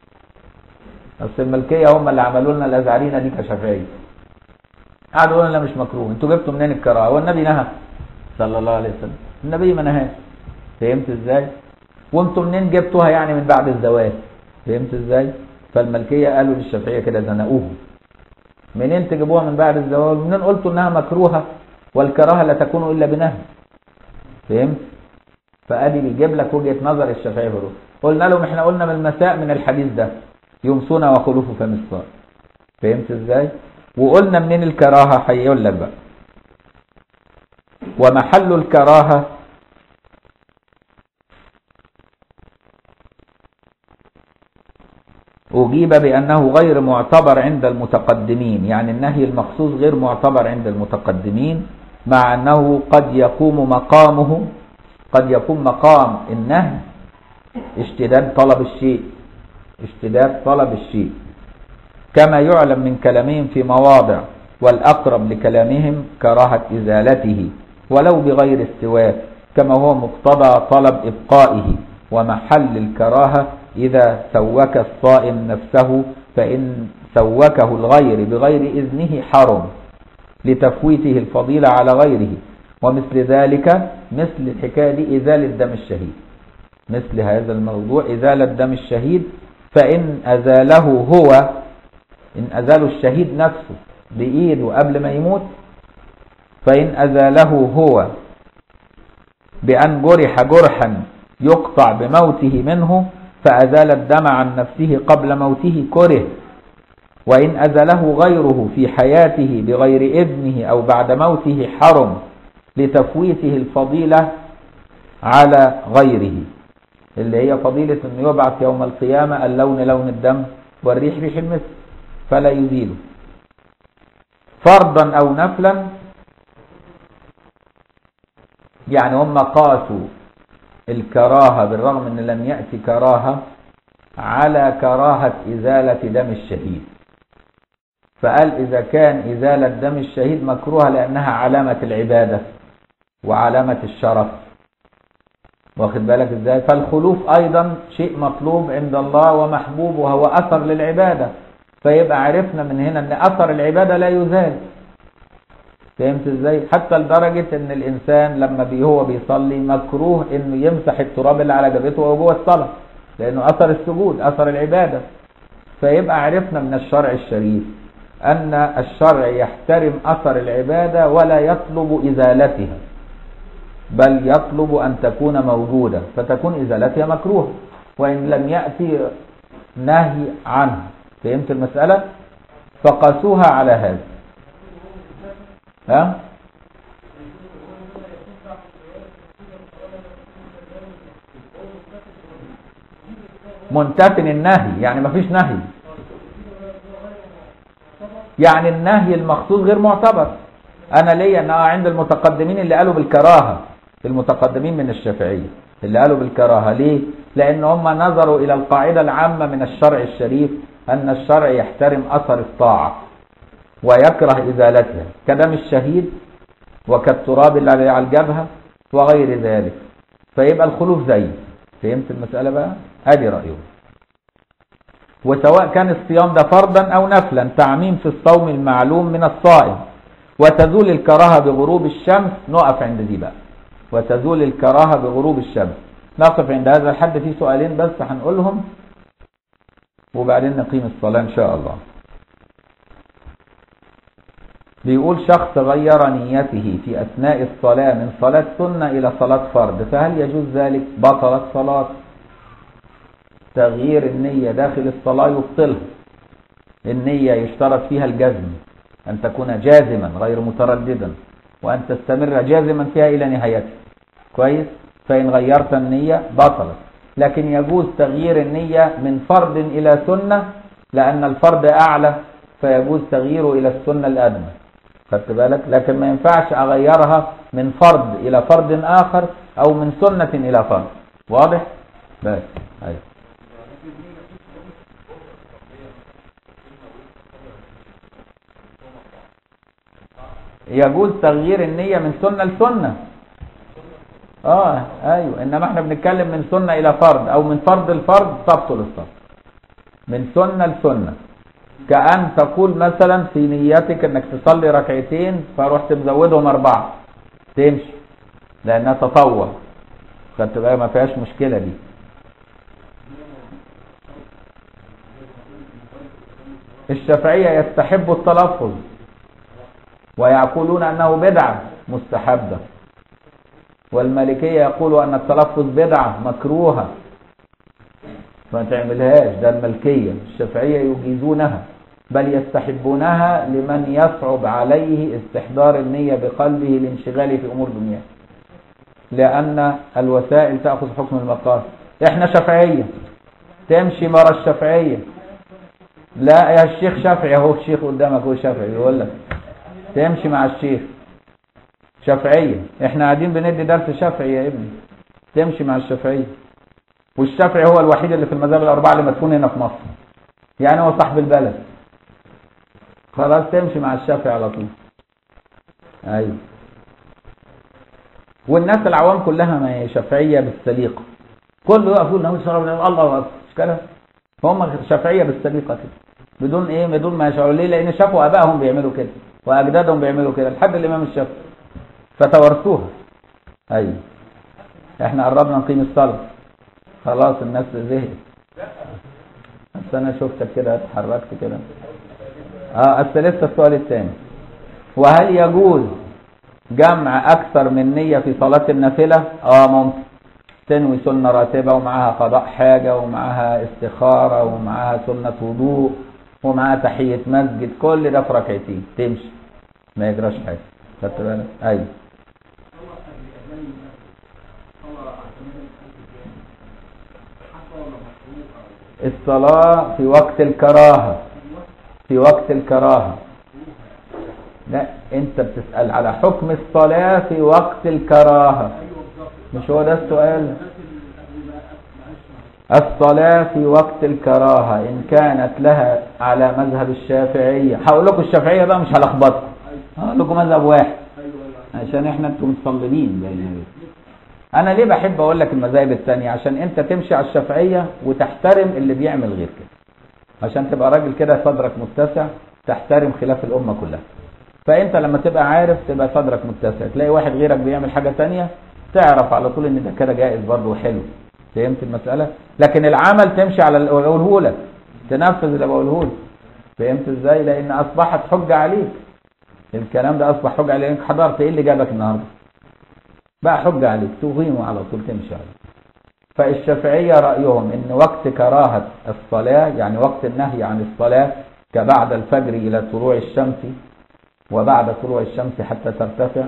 بس الملكية هم اللي عملوا لنا الأزعرينة دي كشافعية قعدوا يقولوا لنا مش مكروه انتوا جبتوا منين الكراهة والنبي نهى صلى الله عليه وسلم النبي ما نهاش فهمت ازاي وانتوا منين جبتوها يعني من بعد الزواج فهمت ازاي فالملكية قالوا للشافعية كده زنقوهم منين تجيبوها من بعد الزواج منين قلتوا انها مكروهة والكراهة لا تكون الا بنهي فهمت فادي بيجيب لك وجهة نظر الشافعية في قلنا لهم احنا قلنا من المساء من الحديث ده يمسون وخلوف فم الصائم فهمت ازاي وقلنا منين الكراهة هيقول لك بقى ومحل الكراهة أجيب بأنه غير معتبر عند المتقدمين يعني النهي المخصوص غير معتبر عند المتقدمين مع أنه قد يقوم مقامه قد يقوم مقام النهي اشتداد طلب الشيء اشتداد طلب الشيء كما يعلم من كلامهم في مواضع والأقرب لكلامهم كراهة إزالته ولو بغير استواء كما هو مقتضى طلب إبقائه ومحل الكراهة إذا سوك الصائم نفسه فإن سوكه الغير بغير إذنه حرم لتفويته الفضيلة على غيره ومثل ذلك مثل الحكاية دي إزالة دم الشهيد مثل هذا الموضوع إزالة دم الشهيد فإن أزاله هو إن أزال الشهيد نفسه بإيده قبل ما يموت فإن أزاله هو بأن جرح جرحا يقطع بموته منه فأزال الدم عن نفسه قبل موته كره وإن أزله غيره في حياته بغير إذنه أو بعد موته حرم لتفويته الفضيلة على غيره اللي هي فضيلة انه يبعث يوم القيامة اللون لون الدم والريح ريح المسك فلا يزيله فرضا او نفلا يعني هم قاسوا الكراهة بالرغم ان لم يأتي كراهة على كراهة ازالة دم الشهيد فقال اذا كان ازالة دم الشهيد مكروهة لانها علامة العبادة وعلامة الشرف واخد بالك ازاي فالخلوف ايضا شيء مطلوب عند الله ومحبوب وهو اثر للعبادة فيبقى عرفنا من هنا ان اثر العبادة لا يزال فهمت ازاي حتى لدرجة ان الانسان لما بي هو بيصلي مكروه انه يمسح التراب اللي على جبهته وهو جوه الصلاة لانه اثر السجود اثر العبادة فيبقى عرفنا من الشرع الشريف ان الشرع يحترم اثر العبادة ولا يطلب ازالتها بل يطلب أن تكون موجودة فتكون إزالتها مكروه وإن لم يأتي نهي عنه فهمت المسألة فقاسوها على هذا ها منتفن النهي يعني ما فيش نهي يعني النهي المخصوص غير معتبر انا ليا ان عند المتقدمين اللي قالوا بالكراهه المتقدمين من الشافعية اللي قالوا بالكراهة ليه لان هم نظروا الى القاعدة العامة من الشرع الشريف ان الشرع يحترم اثر الطاعة ويكره ازالتها كدم الشهيد وكالتراب اللي على الجبهة وغير ذلك فيبقى الخلوف زي فهمت المسألة بقى ادي رأيه وسواء كان الصيام ده فرضا او نفلا تعميم في الصوم المعلوم من الصائم وتزول الكراهة بغروب الشمس نقف عند دي بقى وتزول الكراهة بغروب الشمس نقف عند هذا الحد في سؤالين بس هنقولهم وبعدين نقيم الصلاة إن شاء الله بيقول شخص غير نيته في أثناء الصلاة من صلاة سنة إلى صلاة فرض فهل يجوز ذلك بطلت صلاة تغيير النية داخل الصلاة يبطلها النية يشترط فيها الجزم أن تكون جازما غير مترددا وأن تستمر جازما فيها إلى نهايتها كويس فإن غيرت النية بطلت لكن يجوز تغيير النية من فرض إلى سنة لأن الفرض أعلى فيجوز تغييره إلى السنة الأدنى خدت بالك لكن ما ينفعش أغيرها من فرض إلى فرض آخر أو من سنة إلى فرض واضح؟ بس أيوه يجوز تغيير النية من سنة لسنة اه ايوه انما احنا بنتكلم من سنة الى فرض او من فرض لفرض تبطل الصلاة من سنة لسنة كأن تقول مثلا في نيتك انك تصلي ركعتين فرحت مزودهم اربعة تمشي لانها تطوع خدت بقى ما فيهاش مشكلة دي الشافعية يستحب التلفظ ويقولون أنه بدعة مستحبة والمالكية يقولوا أن التلفظ بدعة مكروهة فما تعملهاش ده الملكية الشافعية يجيزونها بل يستحبونها لمن يصعب عليه استحضار النية بقلبه لانشغاله في أمور دنياه لأن الوسائل تأخذ حكم المقاصد احنا شافعية تمشي مرة الشافعية لا يا الشيخ شافعي اهو الشيخ قدامك هو شافعي يقول لك تمشي مع الشيخ شافعية احنا قاعدين بندي درس شافعي يا ابني تمشي مع الشافعية والشافعي هو الوحيد اللي في المذاهب الأربعة اللي مدفون هنا في مصر يعني هو صاحب البلد خلاص تمشي مع الشافعي على طول ايوه والناس العوام كلها ما هي شافعية بالسليقة كله يقف يقول نقول الله الله مش كده هم شافعية بالسليقة كده بدون ايه بدون ما يشعروا ليه لان شافوا ابائهم بيعملوا كده واجدادهم بيعملوا كده لحد الامام الشافعي فتورثوها ايوه احنا قربنا نقيم الصلاه خلاص الناس زهقت بس انا شفتك كده اتحركت كده اه اصل لسه السؤال الثاني وهل يجوز جمع اكثر من نية في صلاة النافلة اه ممكن تنوي سنة راتبة ومعاها قضاء حاجة ومعاها استخارة ومعاها سنة وضوء ومعاها تحية مسجد كل ده في ركعتين تمشي ما يجراش حاجة خدت بالك ايوه الصلاة في وقت الكراهة في وقت الكراهة لا انت بتسأل على حكم الصلاة في وقت الكراهة مش هو ده السؤال الصلاة في وقت الكراهة إن كانت لها على مذهب الشافعية هقول لكم الشافعية بقى مش هلخبطكم هقول لكم مذهب واحد عشان احنا انتم مصلبين بين انا ليه بحب اقول لك المذاهب الثانيه عشان انت تمشي على الشافعيه وتحترم اللي بيعمل غير كده عشان تبقى راجل كده صدرك متسع تحترم خلاف الامه كلها فانت لما تبقى عارف تبقى صدرك متسع تلاقي واحد غيرك بيعمل حاجه ثانيه تعرف على طول ان ده كده جائز برضه وحلو فهمت المساله لكن العمل تمشي على اللي بقوله لك تنفذ اللي بقوله لك فهمت ازاي لان اصبحت حجه عليك الكلام ده اصبح حجه عليك حضرت ايه اللي جابك النهارده بقى حجه عليك تقيمه على طول تمشي عليه فالشافعيه رايهم ان وقت كراهه الصلاه يعني وقت النهي عن الصلاه كبعد الفجر الى طلوع الشمس وبعد طلوع الشمس حتى ترتفع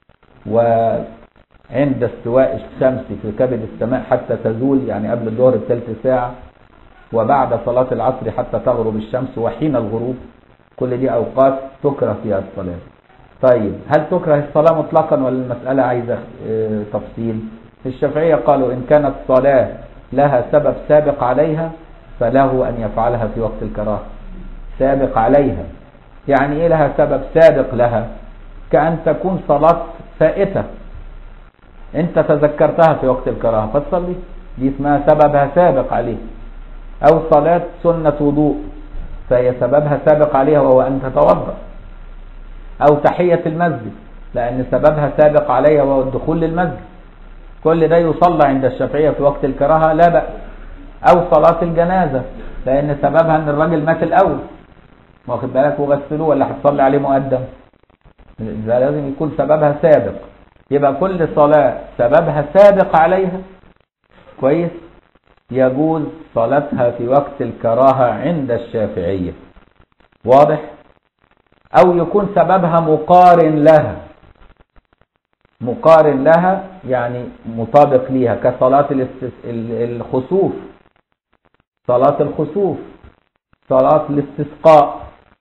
وعند استواء الشمس في كبد السماء حتى تزول يعني قبل الظهر بثلث ساعه وبعد صلاه العصر حتى تغرب الشمس وحين الغروب كل دي اوقات تكره فيها الصلاه طيب هل تكره الصلاه مطلقا ولا المساله عايزه اه تفصيل الشافعيه قالوا ان كانت صلاه لها سبب سابق عليها فله ان يفعلها في وقت الكراهه سابق عليها يعني ايه لها سبب سابق لها كأن تكون صلاة فائتة انت تذكرتها في وقت الكراهة فتصلي دي اسمها سببها سابق عليه او صلاة سنة وضوء فهي سببها سابق عليها وهو ان تتوضا او تحية المسجد لان سببها سابق عليها وهو الدخول للمسجد كل ده يصلى عند الشافعية في وقت الكراهة لا بأس او صلاة الجنازة لان سببها ان الراجل مات الاول واخد بالك وغسلوه ولا هتصلي عليه مقدم ده لازم يكون سببها سابق يبقى كل صلاة سببها سابق عليها كويس يجوز صلاتها في وقت الكراهة عند الشافعية واضح او يكون سببها مقارن لها مقارن لها يعني مطابق ليها كصلاة الخسوف صلاة الخسوف صلاة الاستسقاء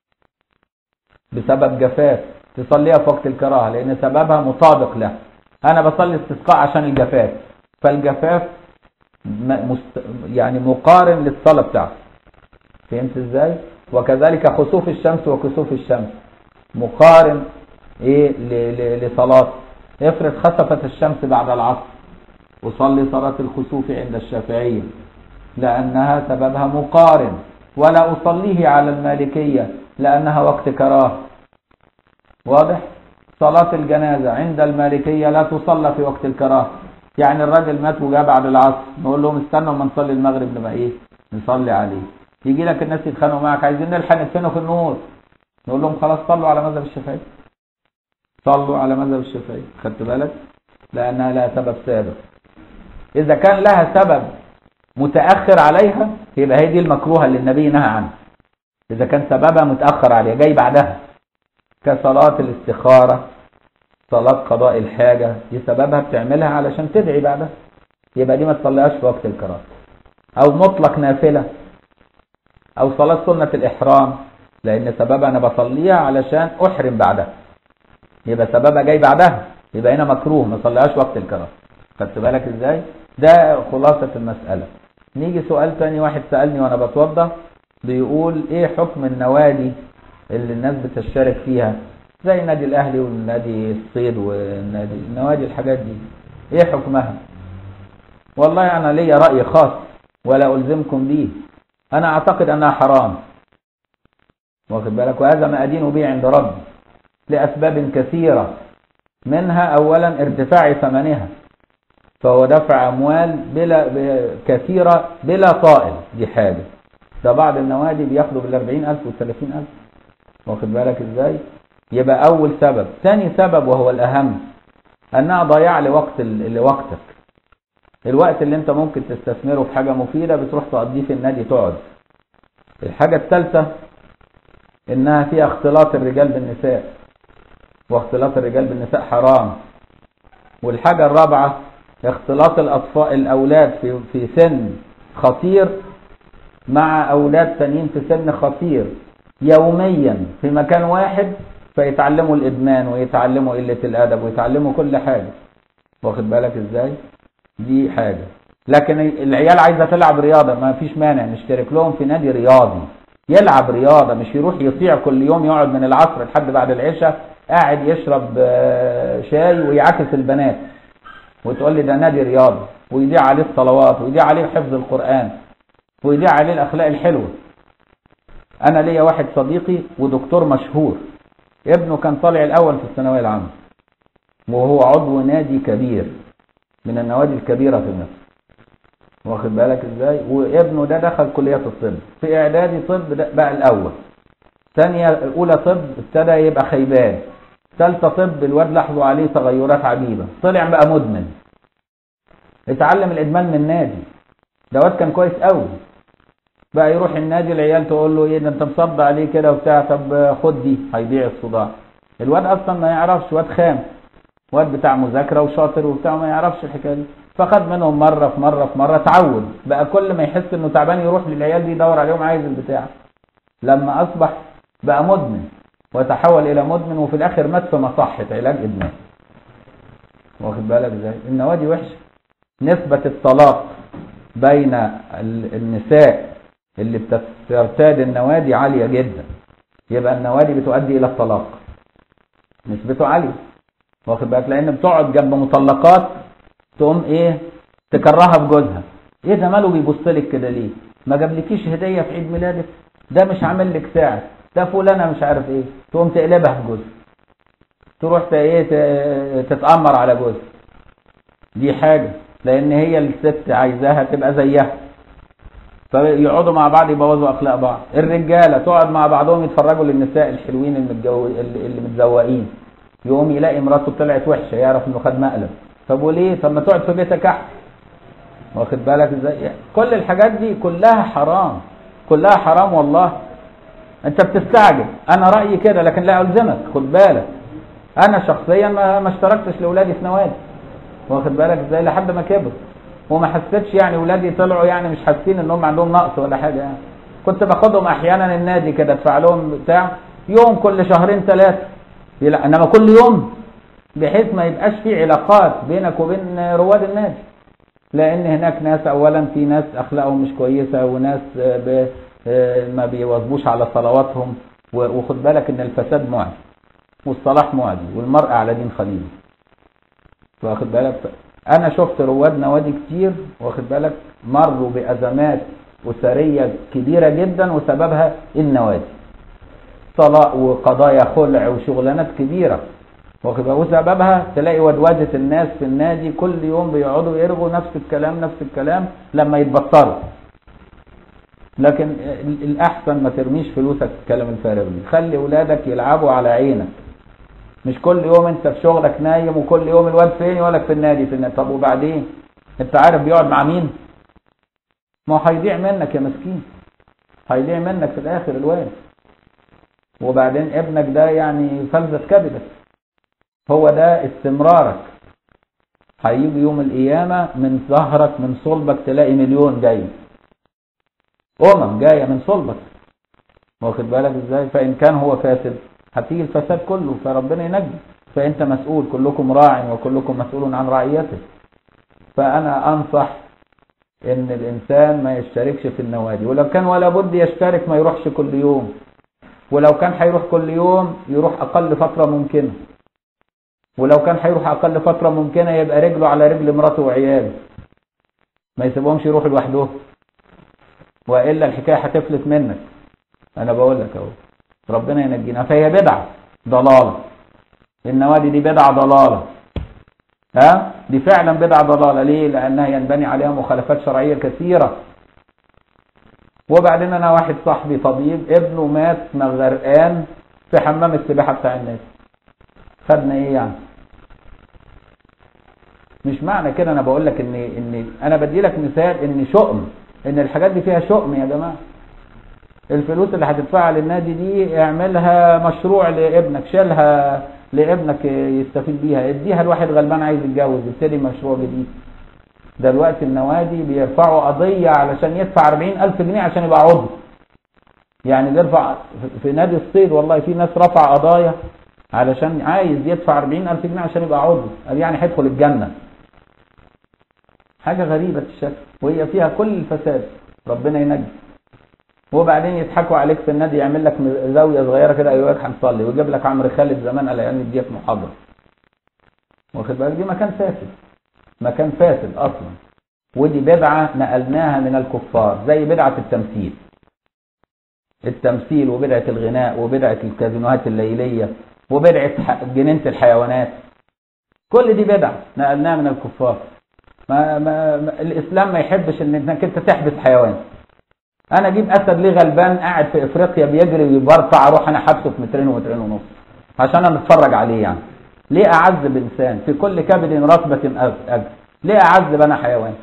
بسبب جفاف تصليها في وقت الكراهه لان سببها مطابق له انا بصلي استسقاء عشان الجفاف فالجفاف مست... يعني مقارن للصلاه بتاعته فهمت ازاي وكذلك خسوف الشمس وكسوف الشمس مقارن ايه ل... ل... لصلاه افرض خسفت الشمس بعد العصر وصلي صلاه الخسوف عند الشافعيه لانها سببها مقارن ولا اصليه على المالكيه لأنها وقت كراهة واضح صلاة الجنازة عند المالكية لا تصلى في وقت الكراهة يعني الراجل مات وجاء بعد العصر نقول لهم استنوا ما نصلي المغرب نبقى ايه نصلي عليه يجي لك الناس يتخانقوا معك عايزين نلحق ندفنه في النور نقول لهم خلاص صلوا على مذهب الشافعي صلوا على مذهب الشافعي خدت بالك لأنها لها سبب سابق إذا كان لها سبب متأخر عليها يبقى هي دي المكروهة اللي النبي نهى عنها إذا كان سببها متأخر عليها جاي بعدها كصلاة الاستخارة صلاة قضاء الحاجة دي سببها بتعملها علشان تدعي بعدها يبقى دي ما تصليهاش في وقت الكراهة أو مطلق نافلة أو صلاة سنة الإحرام لأن سببها أنا بصليها علشان أحرم بعدها يبقى سببها جاي بعدها يبقى هنا مكروه ما صليهاش وقت الكراهة خدت بالك إزاي؟ ده خلاصة المسألة نيجي سؤال تاني واحد سألني وأنا بتوضى بيقول ايه حكم النوادي اللي الناس بتشترك فيها زي نادي الاهلي والنادي الصيد والنادي النوادي الحاجات دي ايه حكمها والله انا ليا راي خاص ولا الزمكم به انا اعتقد انها حرام واخد بالك وهذا ما ادين به عند ربي لاسباب كثيره منها اولا ارتفاع ثمنها فهو دفع اموال بلا كثيره بلا طائل دي حاجه ده بعض النوادي بياخدوا بال 40000 وال 30000 واخد بالك ازاي يبقى اول سبب ثاني سبب وهو الاهم انها ضياع لوقت لوقتك الوقت اللي انت ممكن تستثمره في حاجه مفيده بتروح تقضيه في النادي تقعد الحاجه الثالثه انها فيها اختلاط الرجال بالنساء واختلاط الرجال بالنساء حرام والحاجه الرابعه اختلاط الاطفال الاولاد في في سن خطير مع اولاد تانيين في سن خطير يوميا في مكان واحد فيتعلموا الادمان ويتعلموا قله الادب ويتعلموا كل حاجه واخد بالك ازاي دي حاجه لكن العيال عايزه تلعب رياضه ما فيش مانع نشترك لهم في نادي رياضي يلعب رياضه مش يروح يطيع كل يوم يقعد من العصر لحد بعد العشاء قاعد يشرب آه، شاي ويعاكس البنات وتقول لي ده نادي رياضي ويضيع عليه الصلوات ويضيع عليه حفظ القرآن ويضيع عليه الأخلاق الحلوة أنا ليا واحد صديقي ودكتور مشهور ابنه كان طالع الأول في الثانوية العامة وهو عضو نادي كبير من النوادي الكبيرة في مصر واخد بالك ازاي وابنه ده دخل كلية الطب في اعدادي طب ده بقى الاول ثانية اولى طب ابتدى يبقى خيبان ثالثة طب الواد لاحظوا عليه تغيرات عجيبة طلع بقى مدمن اتعلم الادمان من نادي ده واد كان كويس قوي بقى يروح النادي العيال تقول له ايه ده انت مصدع عليه كده وبتاع طب خد دي هيبيع الصداع الواد اصلا ما يعرفش واد خام واد بتاع مذاكره وشاطر وبتاع ما يعرفش الحكايه دي فخد منهم مره في مره في مره اتعود بقى كل ما يحس انه تعبان يروح للعيال دي يدور عليهم عايز البتاع لما اصبح بقى مدمن وتحول الى مدمن وفي الاخر مات في مصحه علاج ادمان واخد بالك ازاي النوادي وحشه نسبه الطلاق بين ال- النساء اللي بترتاد النوادي عاليه جدا يبقى النوادي بتؤدي الى الطلاق نسبته عاليه واخد بالك لان بتقعد جنب مطلقات تقوم ايه تكرهها في جوزها ايه ده ماله بيبص لك كده ليه ما جابلكيش هديه في عيد ميلادك ده مش عامل لك ساعه ده فلانه مش عارف ايه تقوم تقلبها في جوزها تروح ت- ايه ت- تتامر على جوزها دي حاجه لان هي الست عايزاها تبقى زيها فيقعدوا مع بعض يبوظوا اخلاق بعض الرجاله تقعد مع بعضهم يتفرجوا للنساء الحلوين المتجو... اللي اللي متزوقين يقوم يلاقي مراته طلعت وحشه يعرف انه خد مقلب طب وليه طب ما تقعد في بيتك احسن واخد بالك ازاي كل الحاجات دي كلها حرام كلها حرام والله انت بتستعجل انا رايي كده لكن لا الزمك خد بالك انا شخصيا ما, ما اشتركتش لاولادي في نوادي واخد بالك ازاي لحد ما كبر وما حسيتش يعني ولادي طلعوا يعني مش حاسين ان هم عندهم نقص ولا حاجه يعني كنت باخدهم احيانا النادي كده ادفع لهم بتاع يوم كل شهرين ثلاثه لا انما كل يوم بحيث ما يبقاش في علاقات بينك وبين رواد النادي لان هناك ناس اولا في ناس اخلاقهم مش كويسه وناس آه، ب- آه، ما بيواظبوش على صلواتهم و- وخد بالك ان الفساد معدي والصلاح معدي والمرء على دين خليل واخد بالك انا شفت رواد نوادي كتير واخد بالك مروا بازمات اسريه كبيره جدا وسببها النوادي طلاق وقضايا خلع وشغلانات كبيره واخد بالك وسببها تلاقي ودوده الناس في النادي كل يوم بيقعدوا يرغوا نفس الكلام نفس الكلام لما يتبطروا لكن ال- الاحسن ما ترميش فلوسك في الكلام الفارغ دي خلي اولادك يلعبوا على عينك مش كل يوم انت في شغلك نايم وكل يوم الواد فين يقولك في النادي في النادي طب وبعدين انت عارف بيقعد مع مين ما هو هيضيع منك يا مسكين هيضيع منك في الاخر الواد وبعدين ابنك ده يعني فلذة كبدك هو ده استمرارك هيجي يوم القيامة من ظهرك من صلبك تلاقي مليون جاي أمم جاية من صلبك واخد بالك ازاي فإن كان هو فاسد هتيجي الفساد كله فربنا ينجي فأنت مسؤول كلكم راع وكلكم مسؤول عن رعيته فأنا أنصح إن الإنسان ما يشتركش في النوادي ولو كان ولا بد يشترك ما يروحش كل يوم ولو كان هيروح كل يوم يروح أقل فترة ممكنة ولو كان هيروح أقل فترة ممكنة يبقى رجله على رجل مراته وعياله ما يسيبهمش يروحوا لوحدهم وإلا الحكاية هتفلت منك أنا بقول لك أهو ربنا ينجينا فهي بدعة ضلالة النوادي دي بدعة ضلالة ها دي فعلا بدعة ضلالة ليه لأنها ينبني عليها مخالفات شرعية كثيرة وبعدين أنا واحد صاحبي طبيب ابنه مات غرقان في حمام السباحة بتاع الناس خدنا ايه يعني مش معنى كده انا بقول لك ان ان انا بدي لك مثال ان شؤم ان الحاجات دي فيها شؤم يا جماعه الفلوس اللي هتدفعها للنادي دي اعملها مشروع لابنك شيلها لابنك يستفيد بيها اديها لواحد غلبان عايز يتجوز ابتدي مشروع جديد دلوقتي النوادي بيرفعوا قضية علشان يدفع 40000 جنيه عشان يبقى عضو يعني بيرفع في نادي الصيد والله في ناس رفع قضايا علشان عايز يدفع 40000 جنيه عشان يبقى عضو قال يعني هيدخل الجنة حاجة غريبة الشكل وهي فيها كل الفساد ربنا ينجي وبعدين يضحكوا عليك في النادي يعمل لك زاوية صغيرة كده ايوه هنصلي ويجيب لك عمرو خالد زمان على ايام يديك محاضرة واخد بالك دي مكان فاسد مكان فاسد اصلا ودي بدعة نقلناها من الكفار زي بدعة التمثيل التمثيل وبدعة الغناء وبدعة الكازينوهات الليلية وبدعة جنينة الحيوانات كل دي بدع نقلناها من الكفار ما, ما, ما الاسلام ما يحبش انك انت تحبس حيوان انا اجيب اسد ليه غلبان قاعد في افريقيا بيجري ويبرطع اروح انا حبسه في مترين ومترين ونص عشان انا اتفرج عليه يعني ليه اعذب انسان في كل كبد رطبة اجر ليه اعذب انا حيوان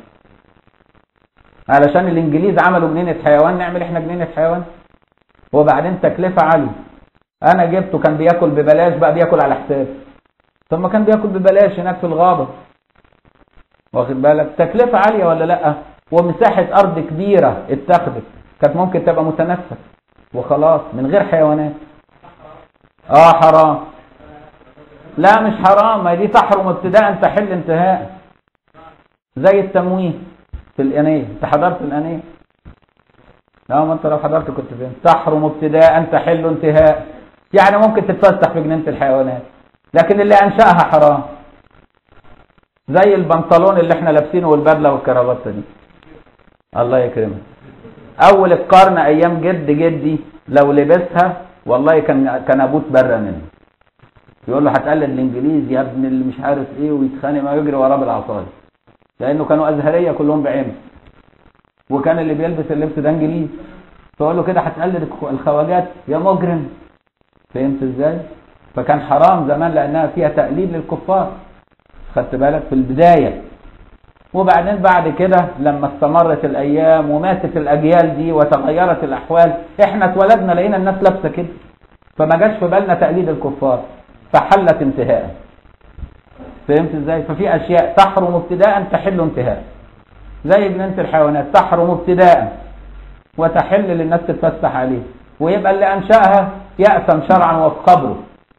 علشان الانجليز عملوا جنينة حيوان نعمل احنا جنينة حيوان وبعدين تكلفة عالية انا جبته كان بياكل ببلاش بقى بياكل على حساب ثم كان بياكل ببلاش هناك في الغابة واخد بالك تكلفة عالية ولا لا ومساحة ارض كبيرة اتخذت كانت ممكن تبقى متنفس وخلاص من غير حيوانات اه حرام لا مش حرام ما دي تحرم ابتداء تحل انتهاء زي التمويه في الانيه انت حضرت الانيه لا ما انت لو حضرت كنت فين تحرم ابتداء تحل انتهاء يعني ممكن تتفسح في جنينه الحيوانات لكن اللي انشاها حرام زي البنطلون اللي احنا لابسينه والبدله والكرافته دي الله يكرمك اول القرن ايام جد جدي لو لبسها والله كان كان ابوه اتبرى منه يقول له هتقلد الانجليز يا ابن اللي مش عارف ايه ويتخانق ما يجري وراه بالعصايه لانه كانوا ازهريه كلهم بعين وكان اللي بيلبس اللبس ده انجليز فقول له كده هتقلد الخواجات يا مجرم فهمت ازاي فكان حرام زمان لانها فيها تقليد للكفار خدت بالك في البدايه وبعدين بعد كده لما استمرت الايام وماتت الاجيال دي وتغيرت الاحوال احنا اتولدنا لقينا الناس لابسه كده فما جاش في بالنا تقليد الكفار فحلت انتهاء فهمت ازاي ففي اشياء تحرم ابتداء تحل انتهاء زي جنينه الحيوانات تحرم ابتداء وتحل للناس تتفسح عليه ويبقى اللي انشاها يأثم شرعا وفي قبره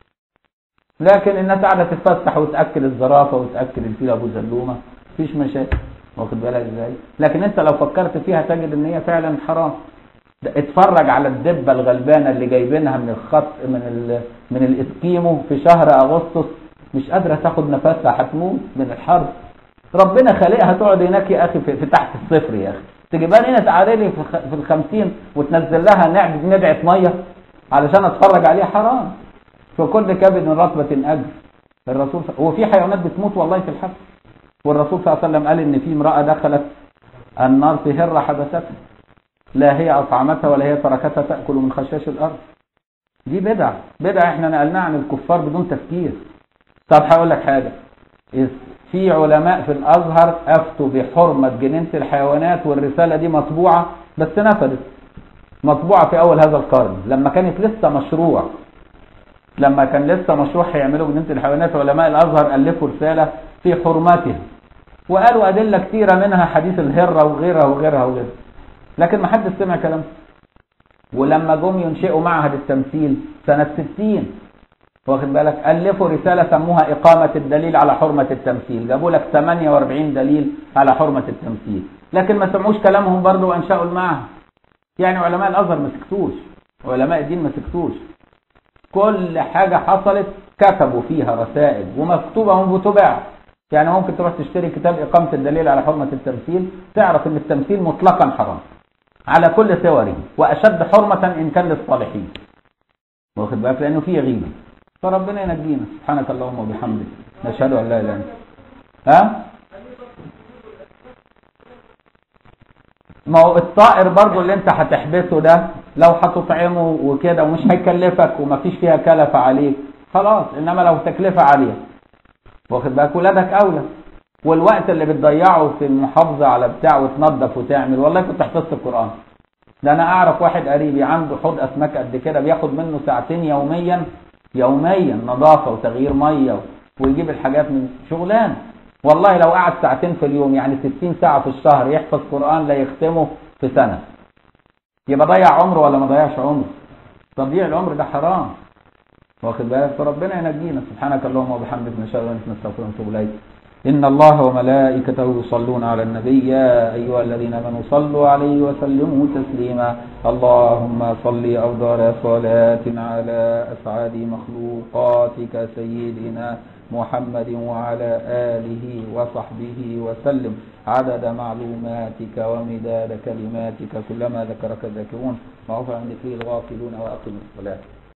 لكن الناس قاعده تتفسح وتاكل الزرافه وتاكل الفيل ابو زلومه مفيش مشاكل واخد بالك ازاي لكن انت لو فكرت فيها تجد ان هي فعلا حرام اتفرج على الدبه الغلبانه اللي جايبينها من الخط من ال من الاسكيمو في شهر اغسطس مش قادره تاخد نفسها هتموت من الحر ربنا خالقها تقعد هناك يا اخي في, في تحت الصفر يا اخي تجيبها هنا تعالي لي في, في الخمسين وتنزل لها ندعه ميه علشان اتفرج عليها حرام فكل كبد رطبه اجر الرسول هو في حيوانات بتموت والله في الحبس والرسول صلى الله عليه وسلم قال ان في امرأة دخلت النار في هرة حبستها لا هي اطعمتها ولا هي تركتها تأكل من خشاش الارض دي بدع بدع احنا نقلناها عن الكفار بدون تفكير طب هقول لك حاجة في علماء في الازهر افتوا بحرمة جنينة الحيوانات والرسالة دي مطبوعة بس نفذت مطبوعة في اول هذا القرن لما كانت لسه مشروع لما كان لسه مشروع هيعملوا جنينة الحيوانات علماء الازهر الفوا رسالة في حرمته وقالوا أدلة كثيرة منها حديث الهرة وغيرها وغيرها وغيرها لكن ما حدش سمع كلام ولما جم ينشئوا معهد التمثيل سنة 60 واخد بالك ألفوا رسالة سموها إقامة الدليل على حرمة التمثيل جابوا لك 48 دليل على حرمة التمثيل لكن ما سمعوش كلامهم برضه وأنشأوا المعهد يعني علماء الأزهر ما سكتوش علماء الدين ما سكتوش كل حاجة حصلت كتبوا فيها رسائل ومكتوبة ومتبعة يعني ممكن تروح تشتري كتاب إقامة الدليل على حرمة التمثيل تعرف أن التمثيل مطلقا حرام على كل ثوره وأشد حرمة إن كان للصالحين واخد بالك لأنه فيه غيبة فربنا ينجينا سبحانك اللهم وبحمدك نشهد أن لا إله إلا أنت ها ما هو الطائر برضو اللي انت هتحبسه ده لو هتطعمه وكده ومش هيكلفك ومفيش فيها كلفة عليك خلاص انما لو تكلفة عالية واخد بالك ولادك اولى والوقت اللي بتضيعه في المحافظة على بتاع وتنظف وتعمل والله كنت حفظت القرآن ده انا اعرف واحد قريبي عنده حوض اسماك قد كده بياخد منه ساعتين يوميا يوميا نظافة وتغيير مية ويجيب الحاجات من شغلان والله لو قعد ساعتين في اليوم يعني 60 ساعة في الشهر يحفظ قرآن لا يختمه في سنة يبقى ضيع عمره ولا ما ضيعش عمره تضييع العمر ده حرام واخد بالك فربنا ينجينا سبحانك اللهم وبحمدك نشهد ان لا نستغفرك ونتوب اليك ان الله وملائكته يصلون على النبي يا ايها الذين امنوا صلوا عليه وسلموا تسليما اللهم صل افضل صلاه على اسعد مخلوقاتك سيدنا محمد وعلى اله وصحبه وسلم عدد معلوماتك ومداد كلماتك كلما ذكرك الذاكرون وعفى عن ذكره الغافلون واقم الصلاه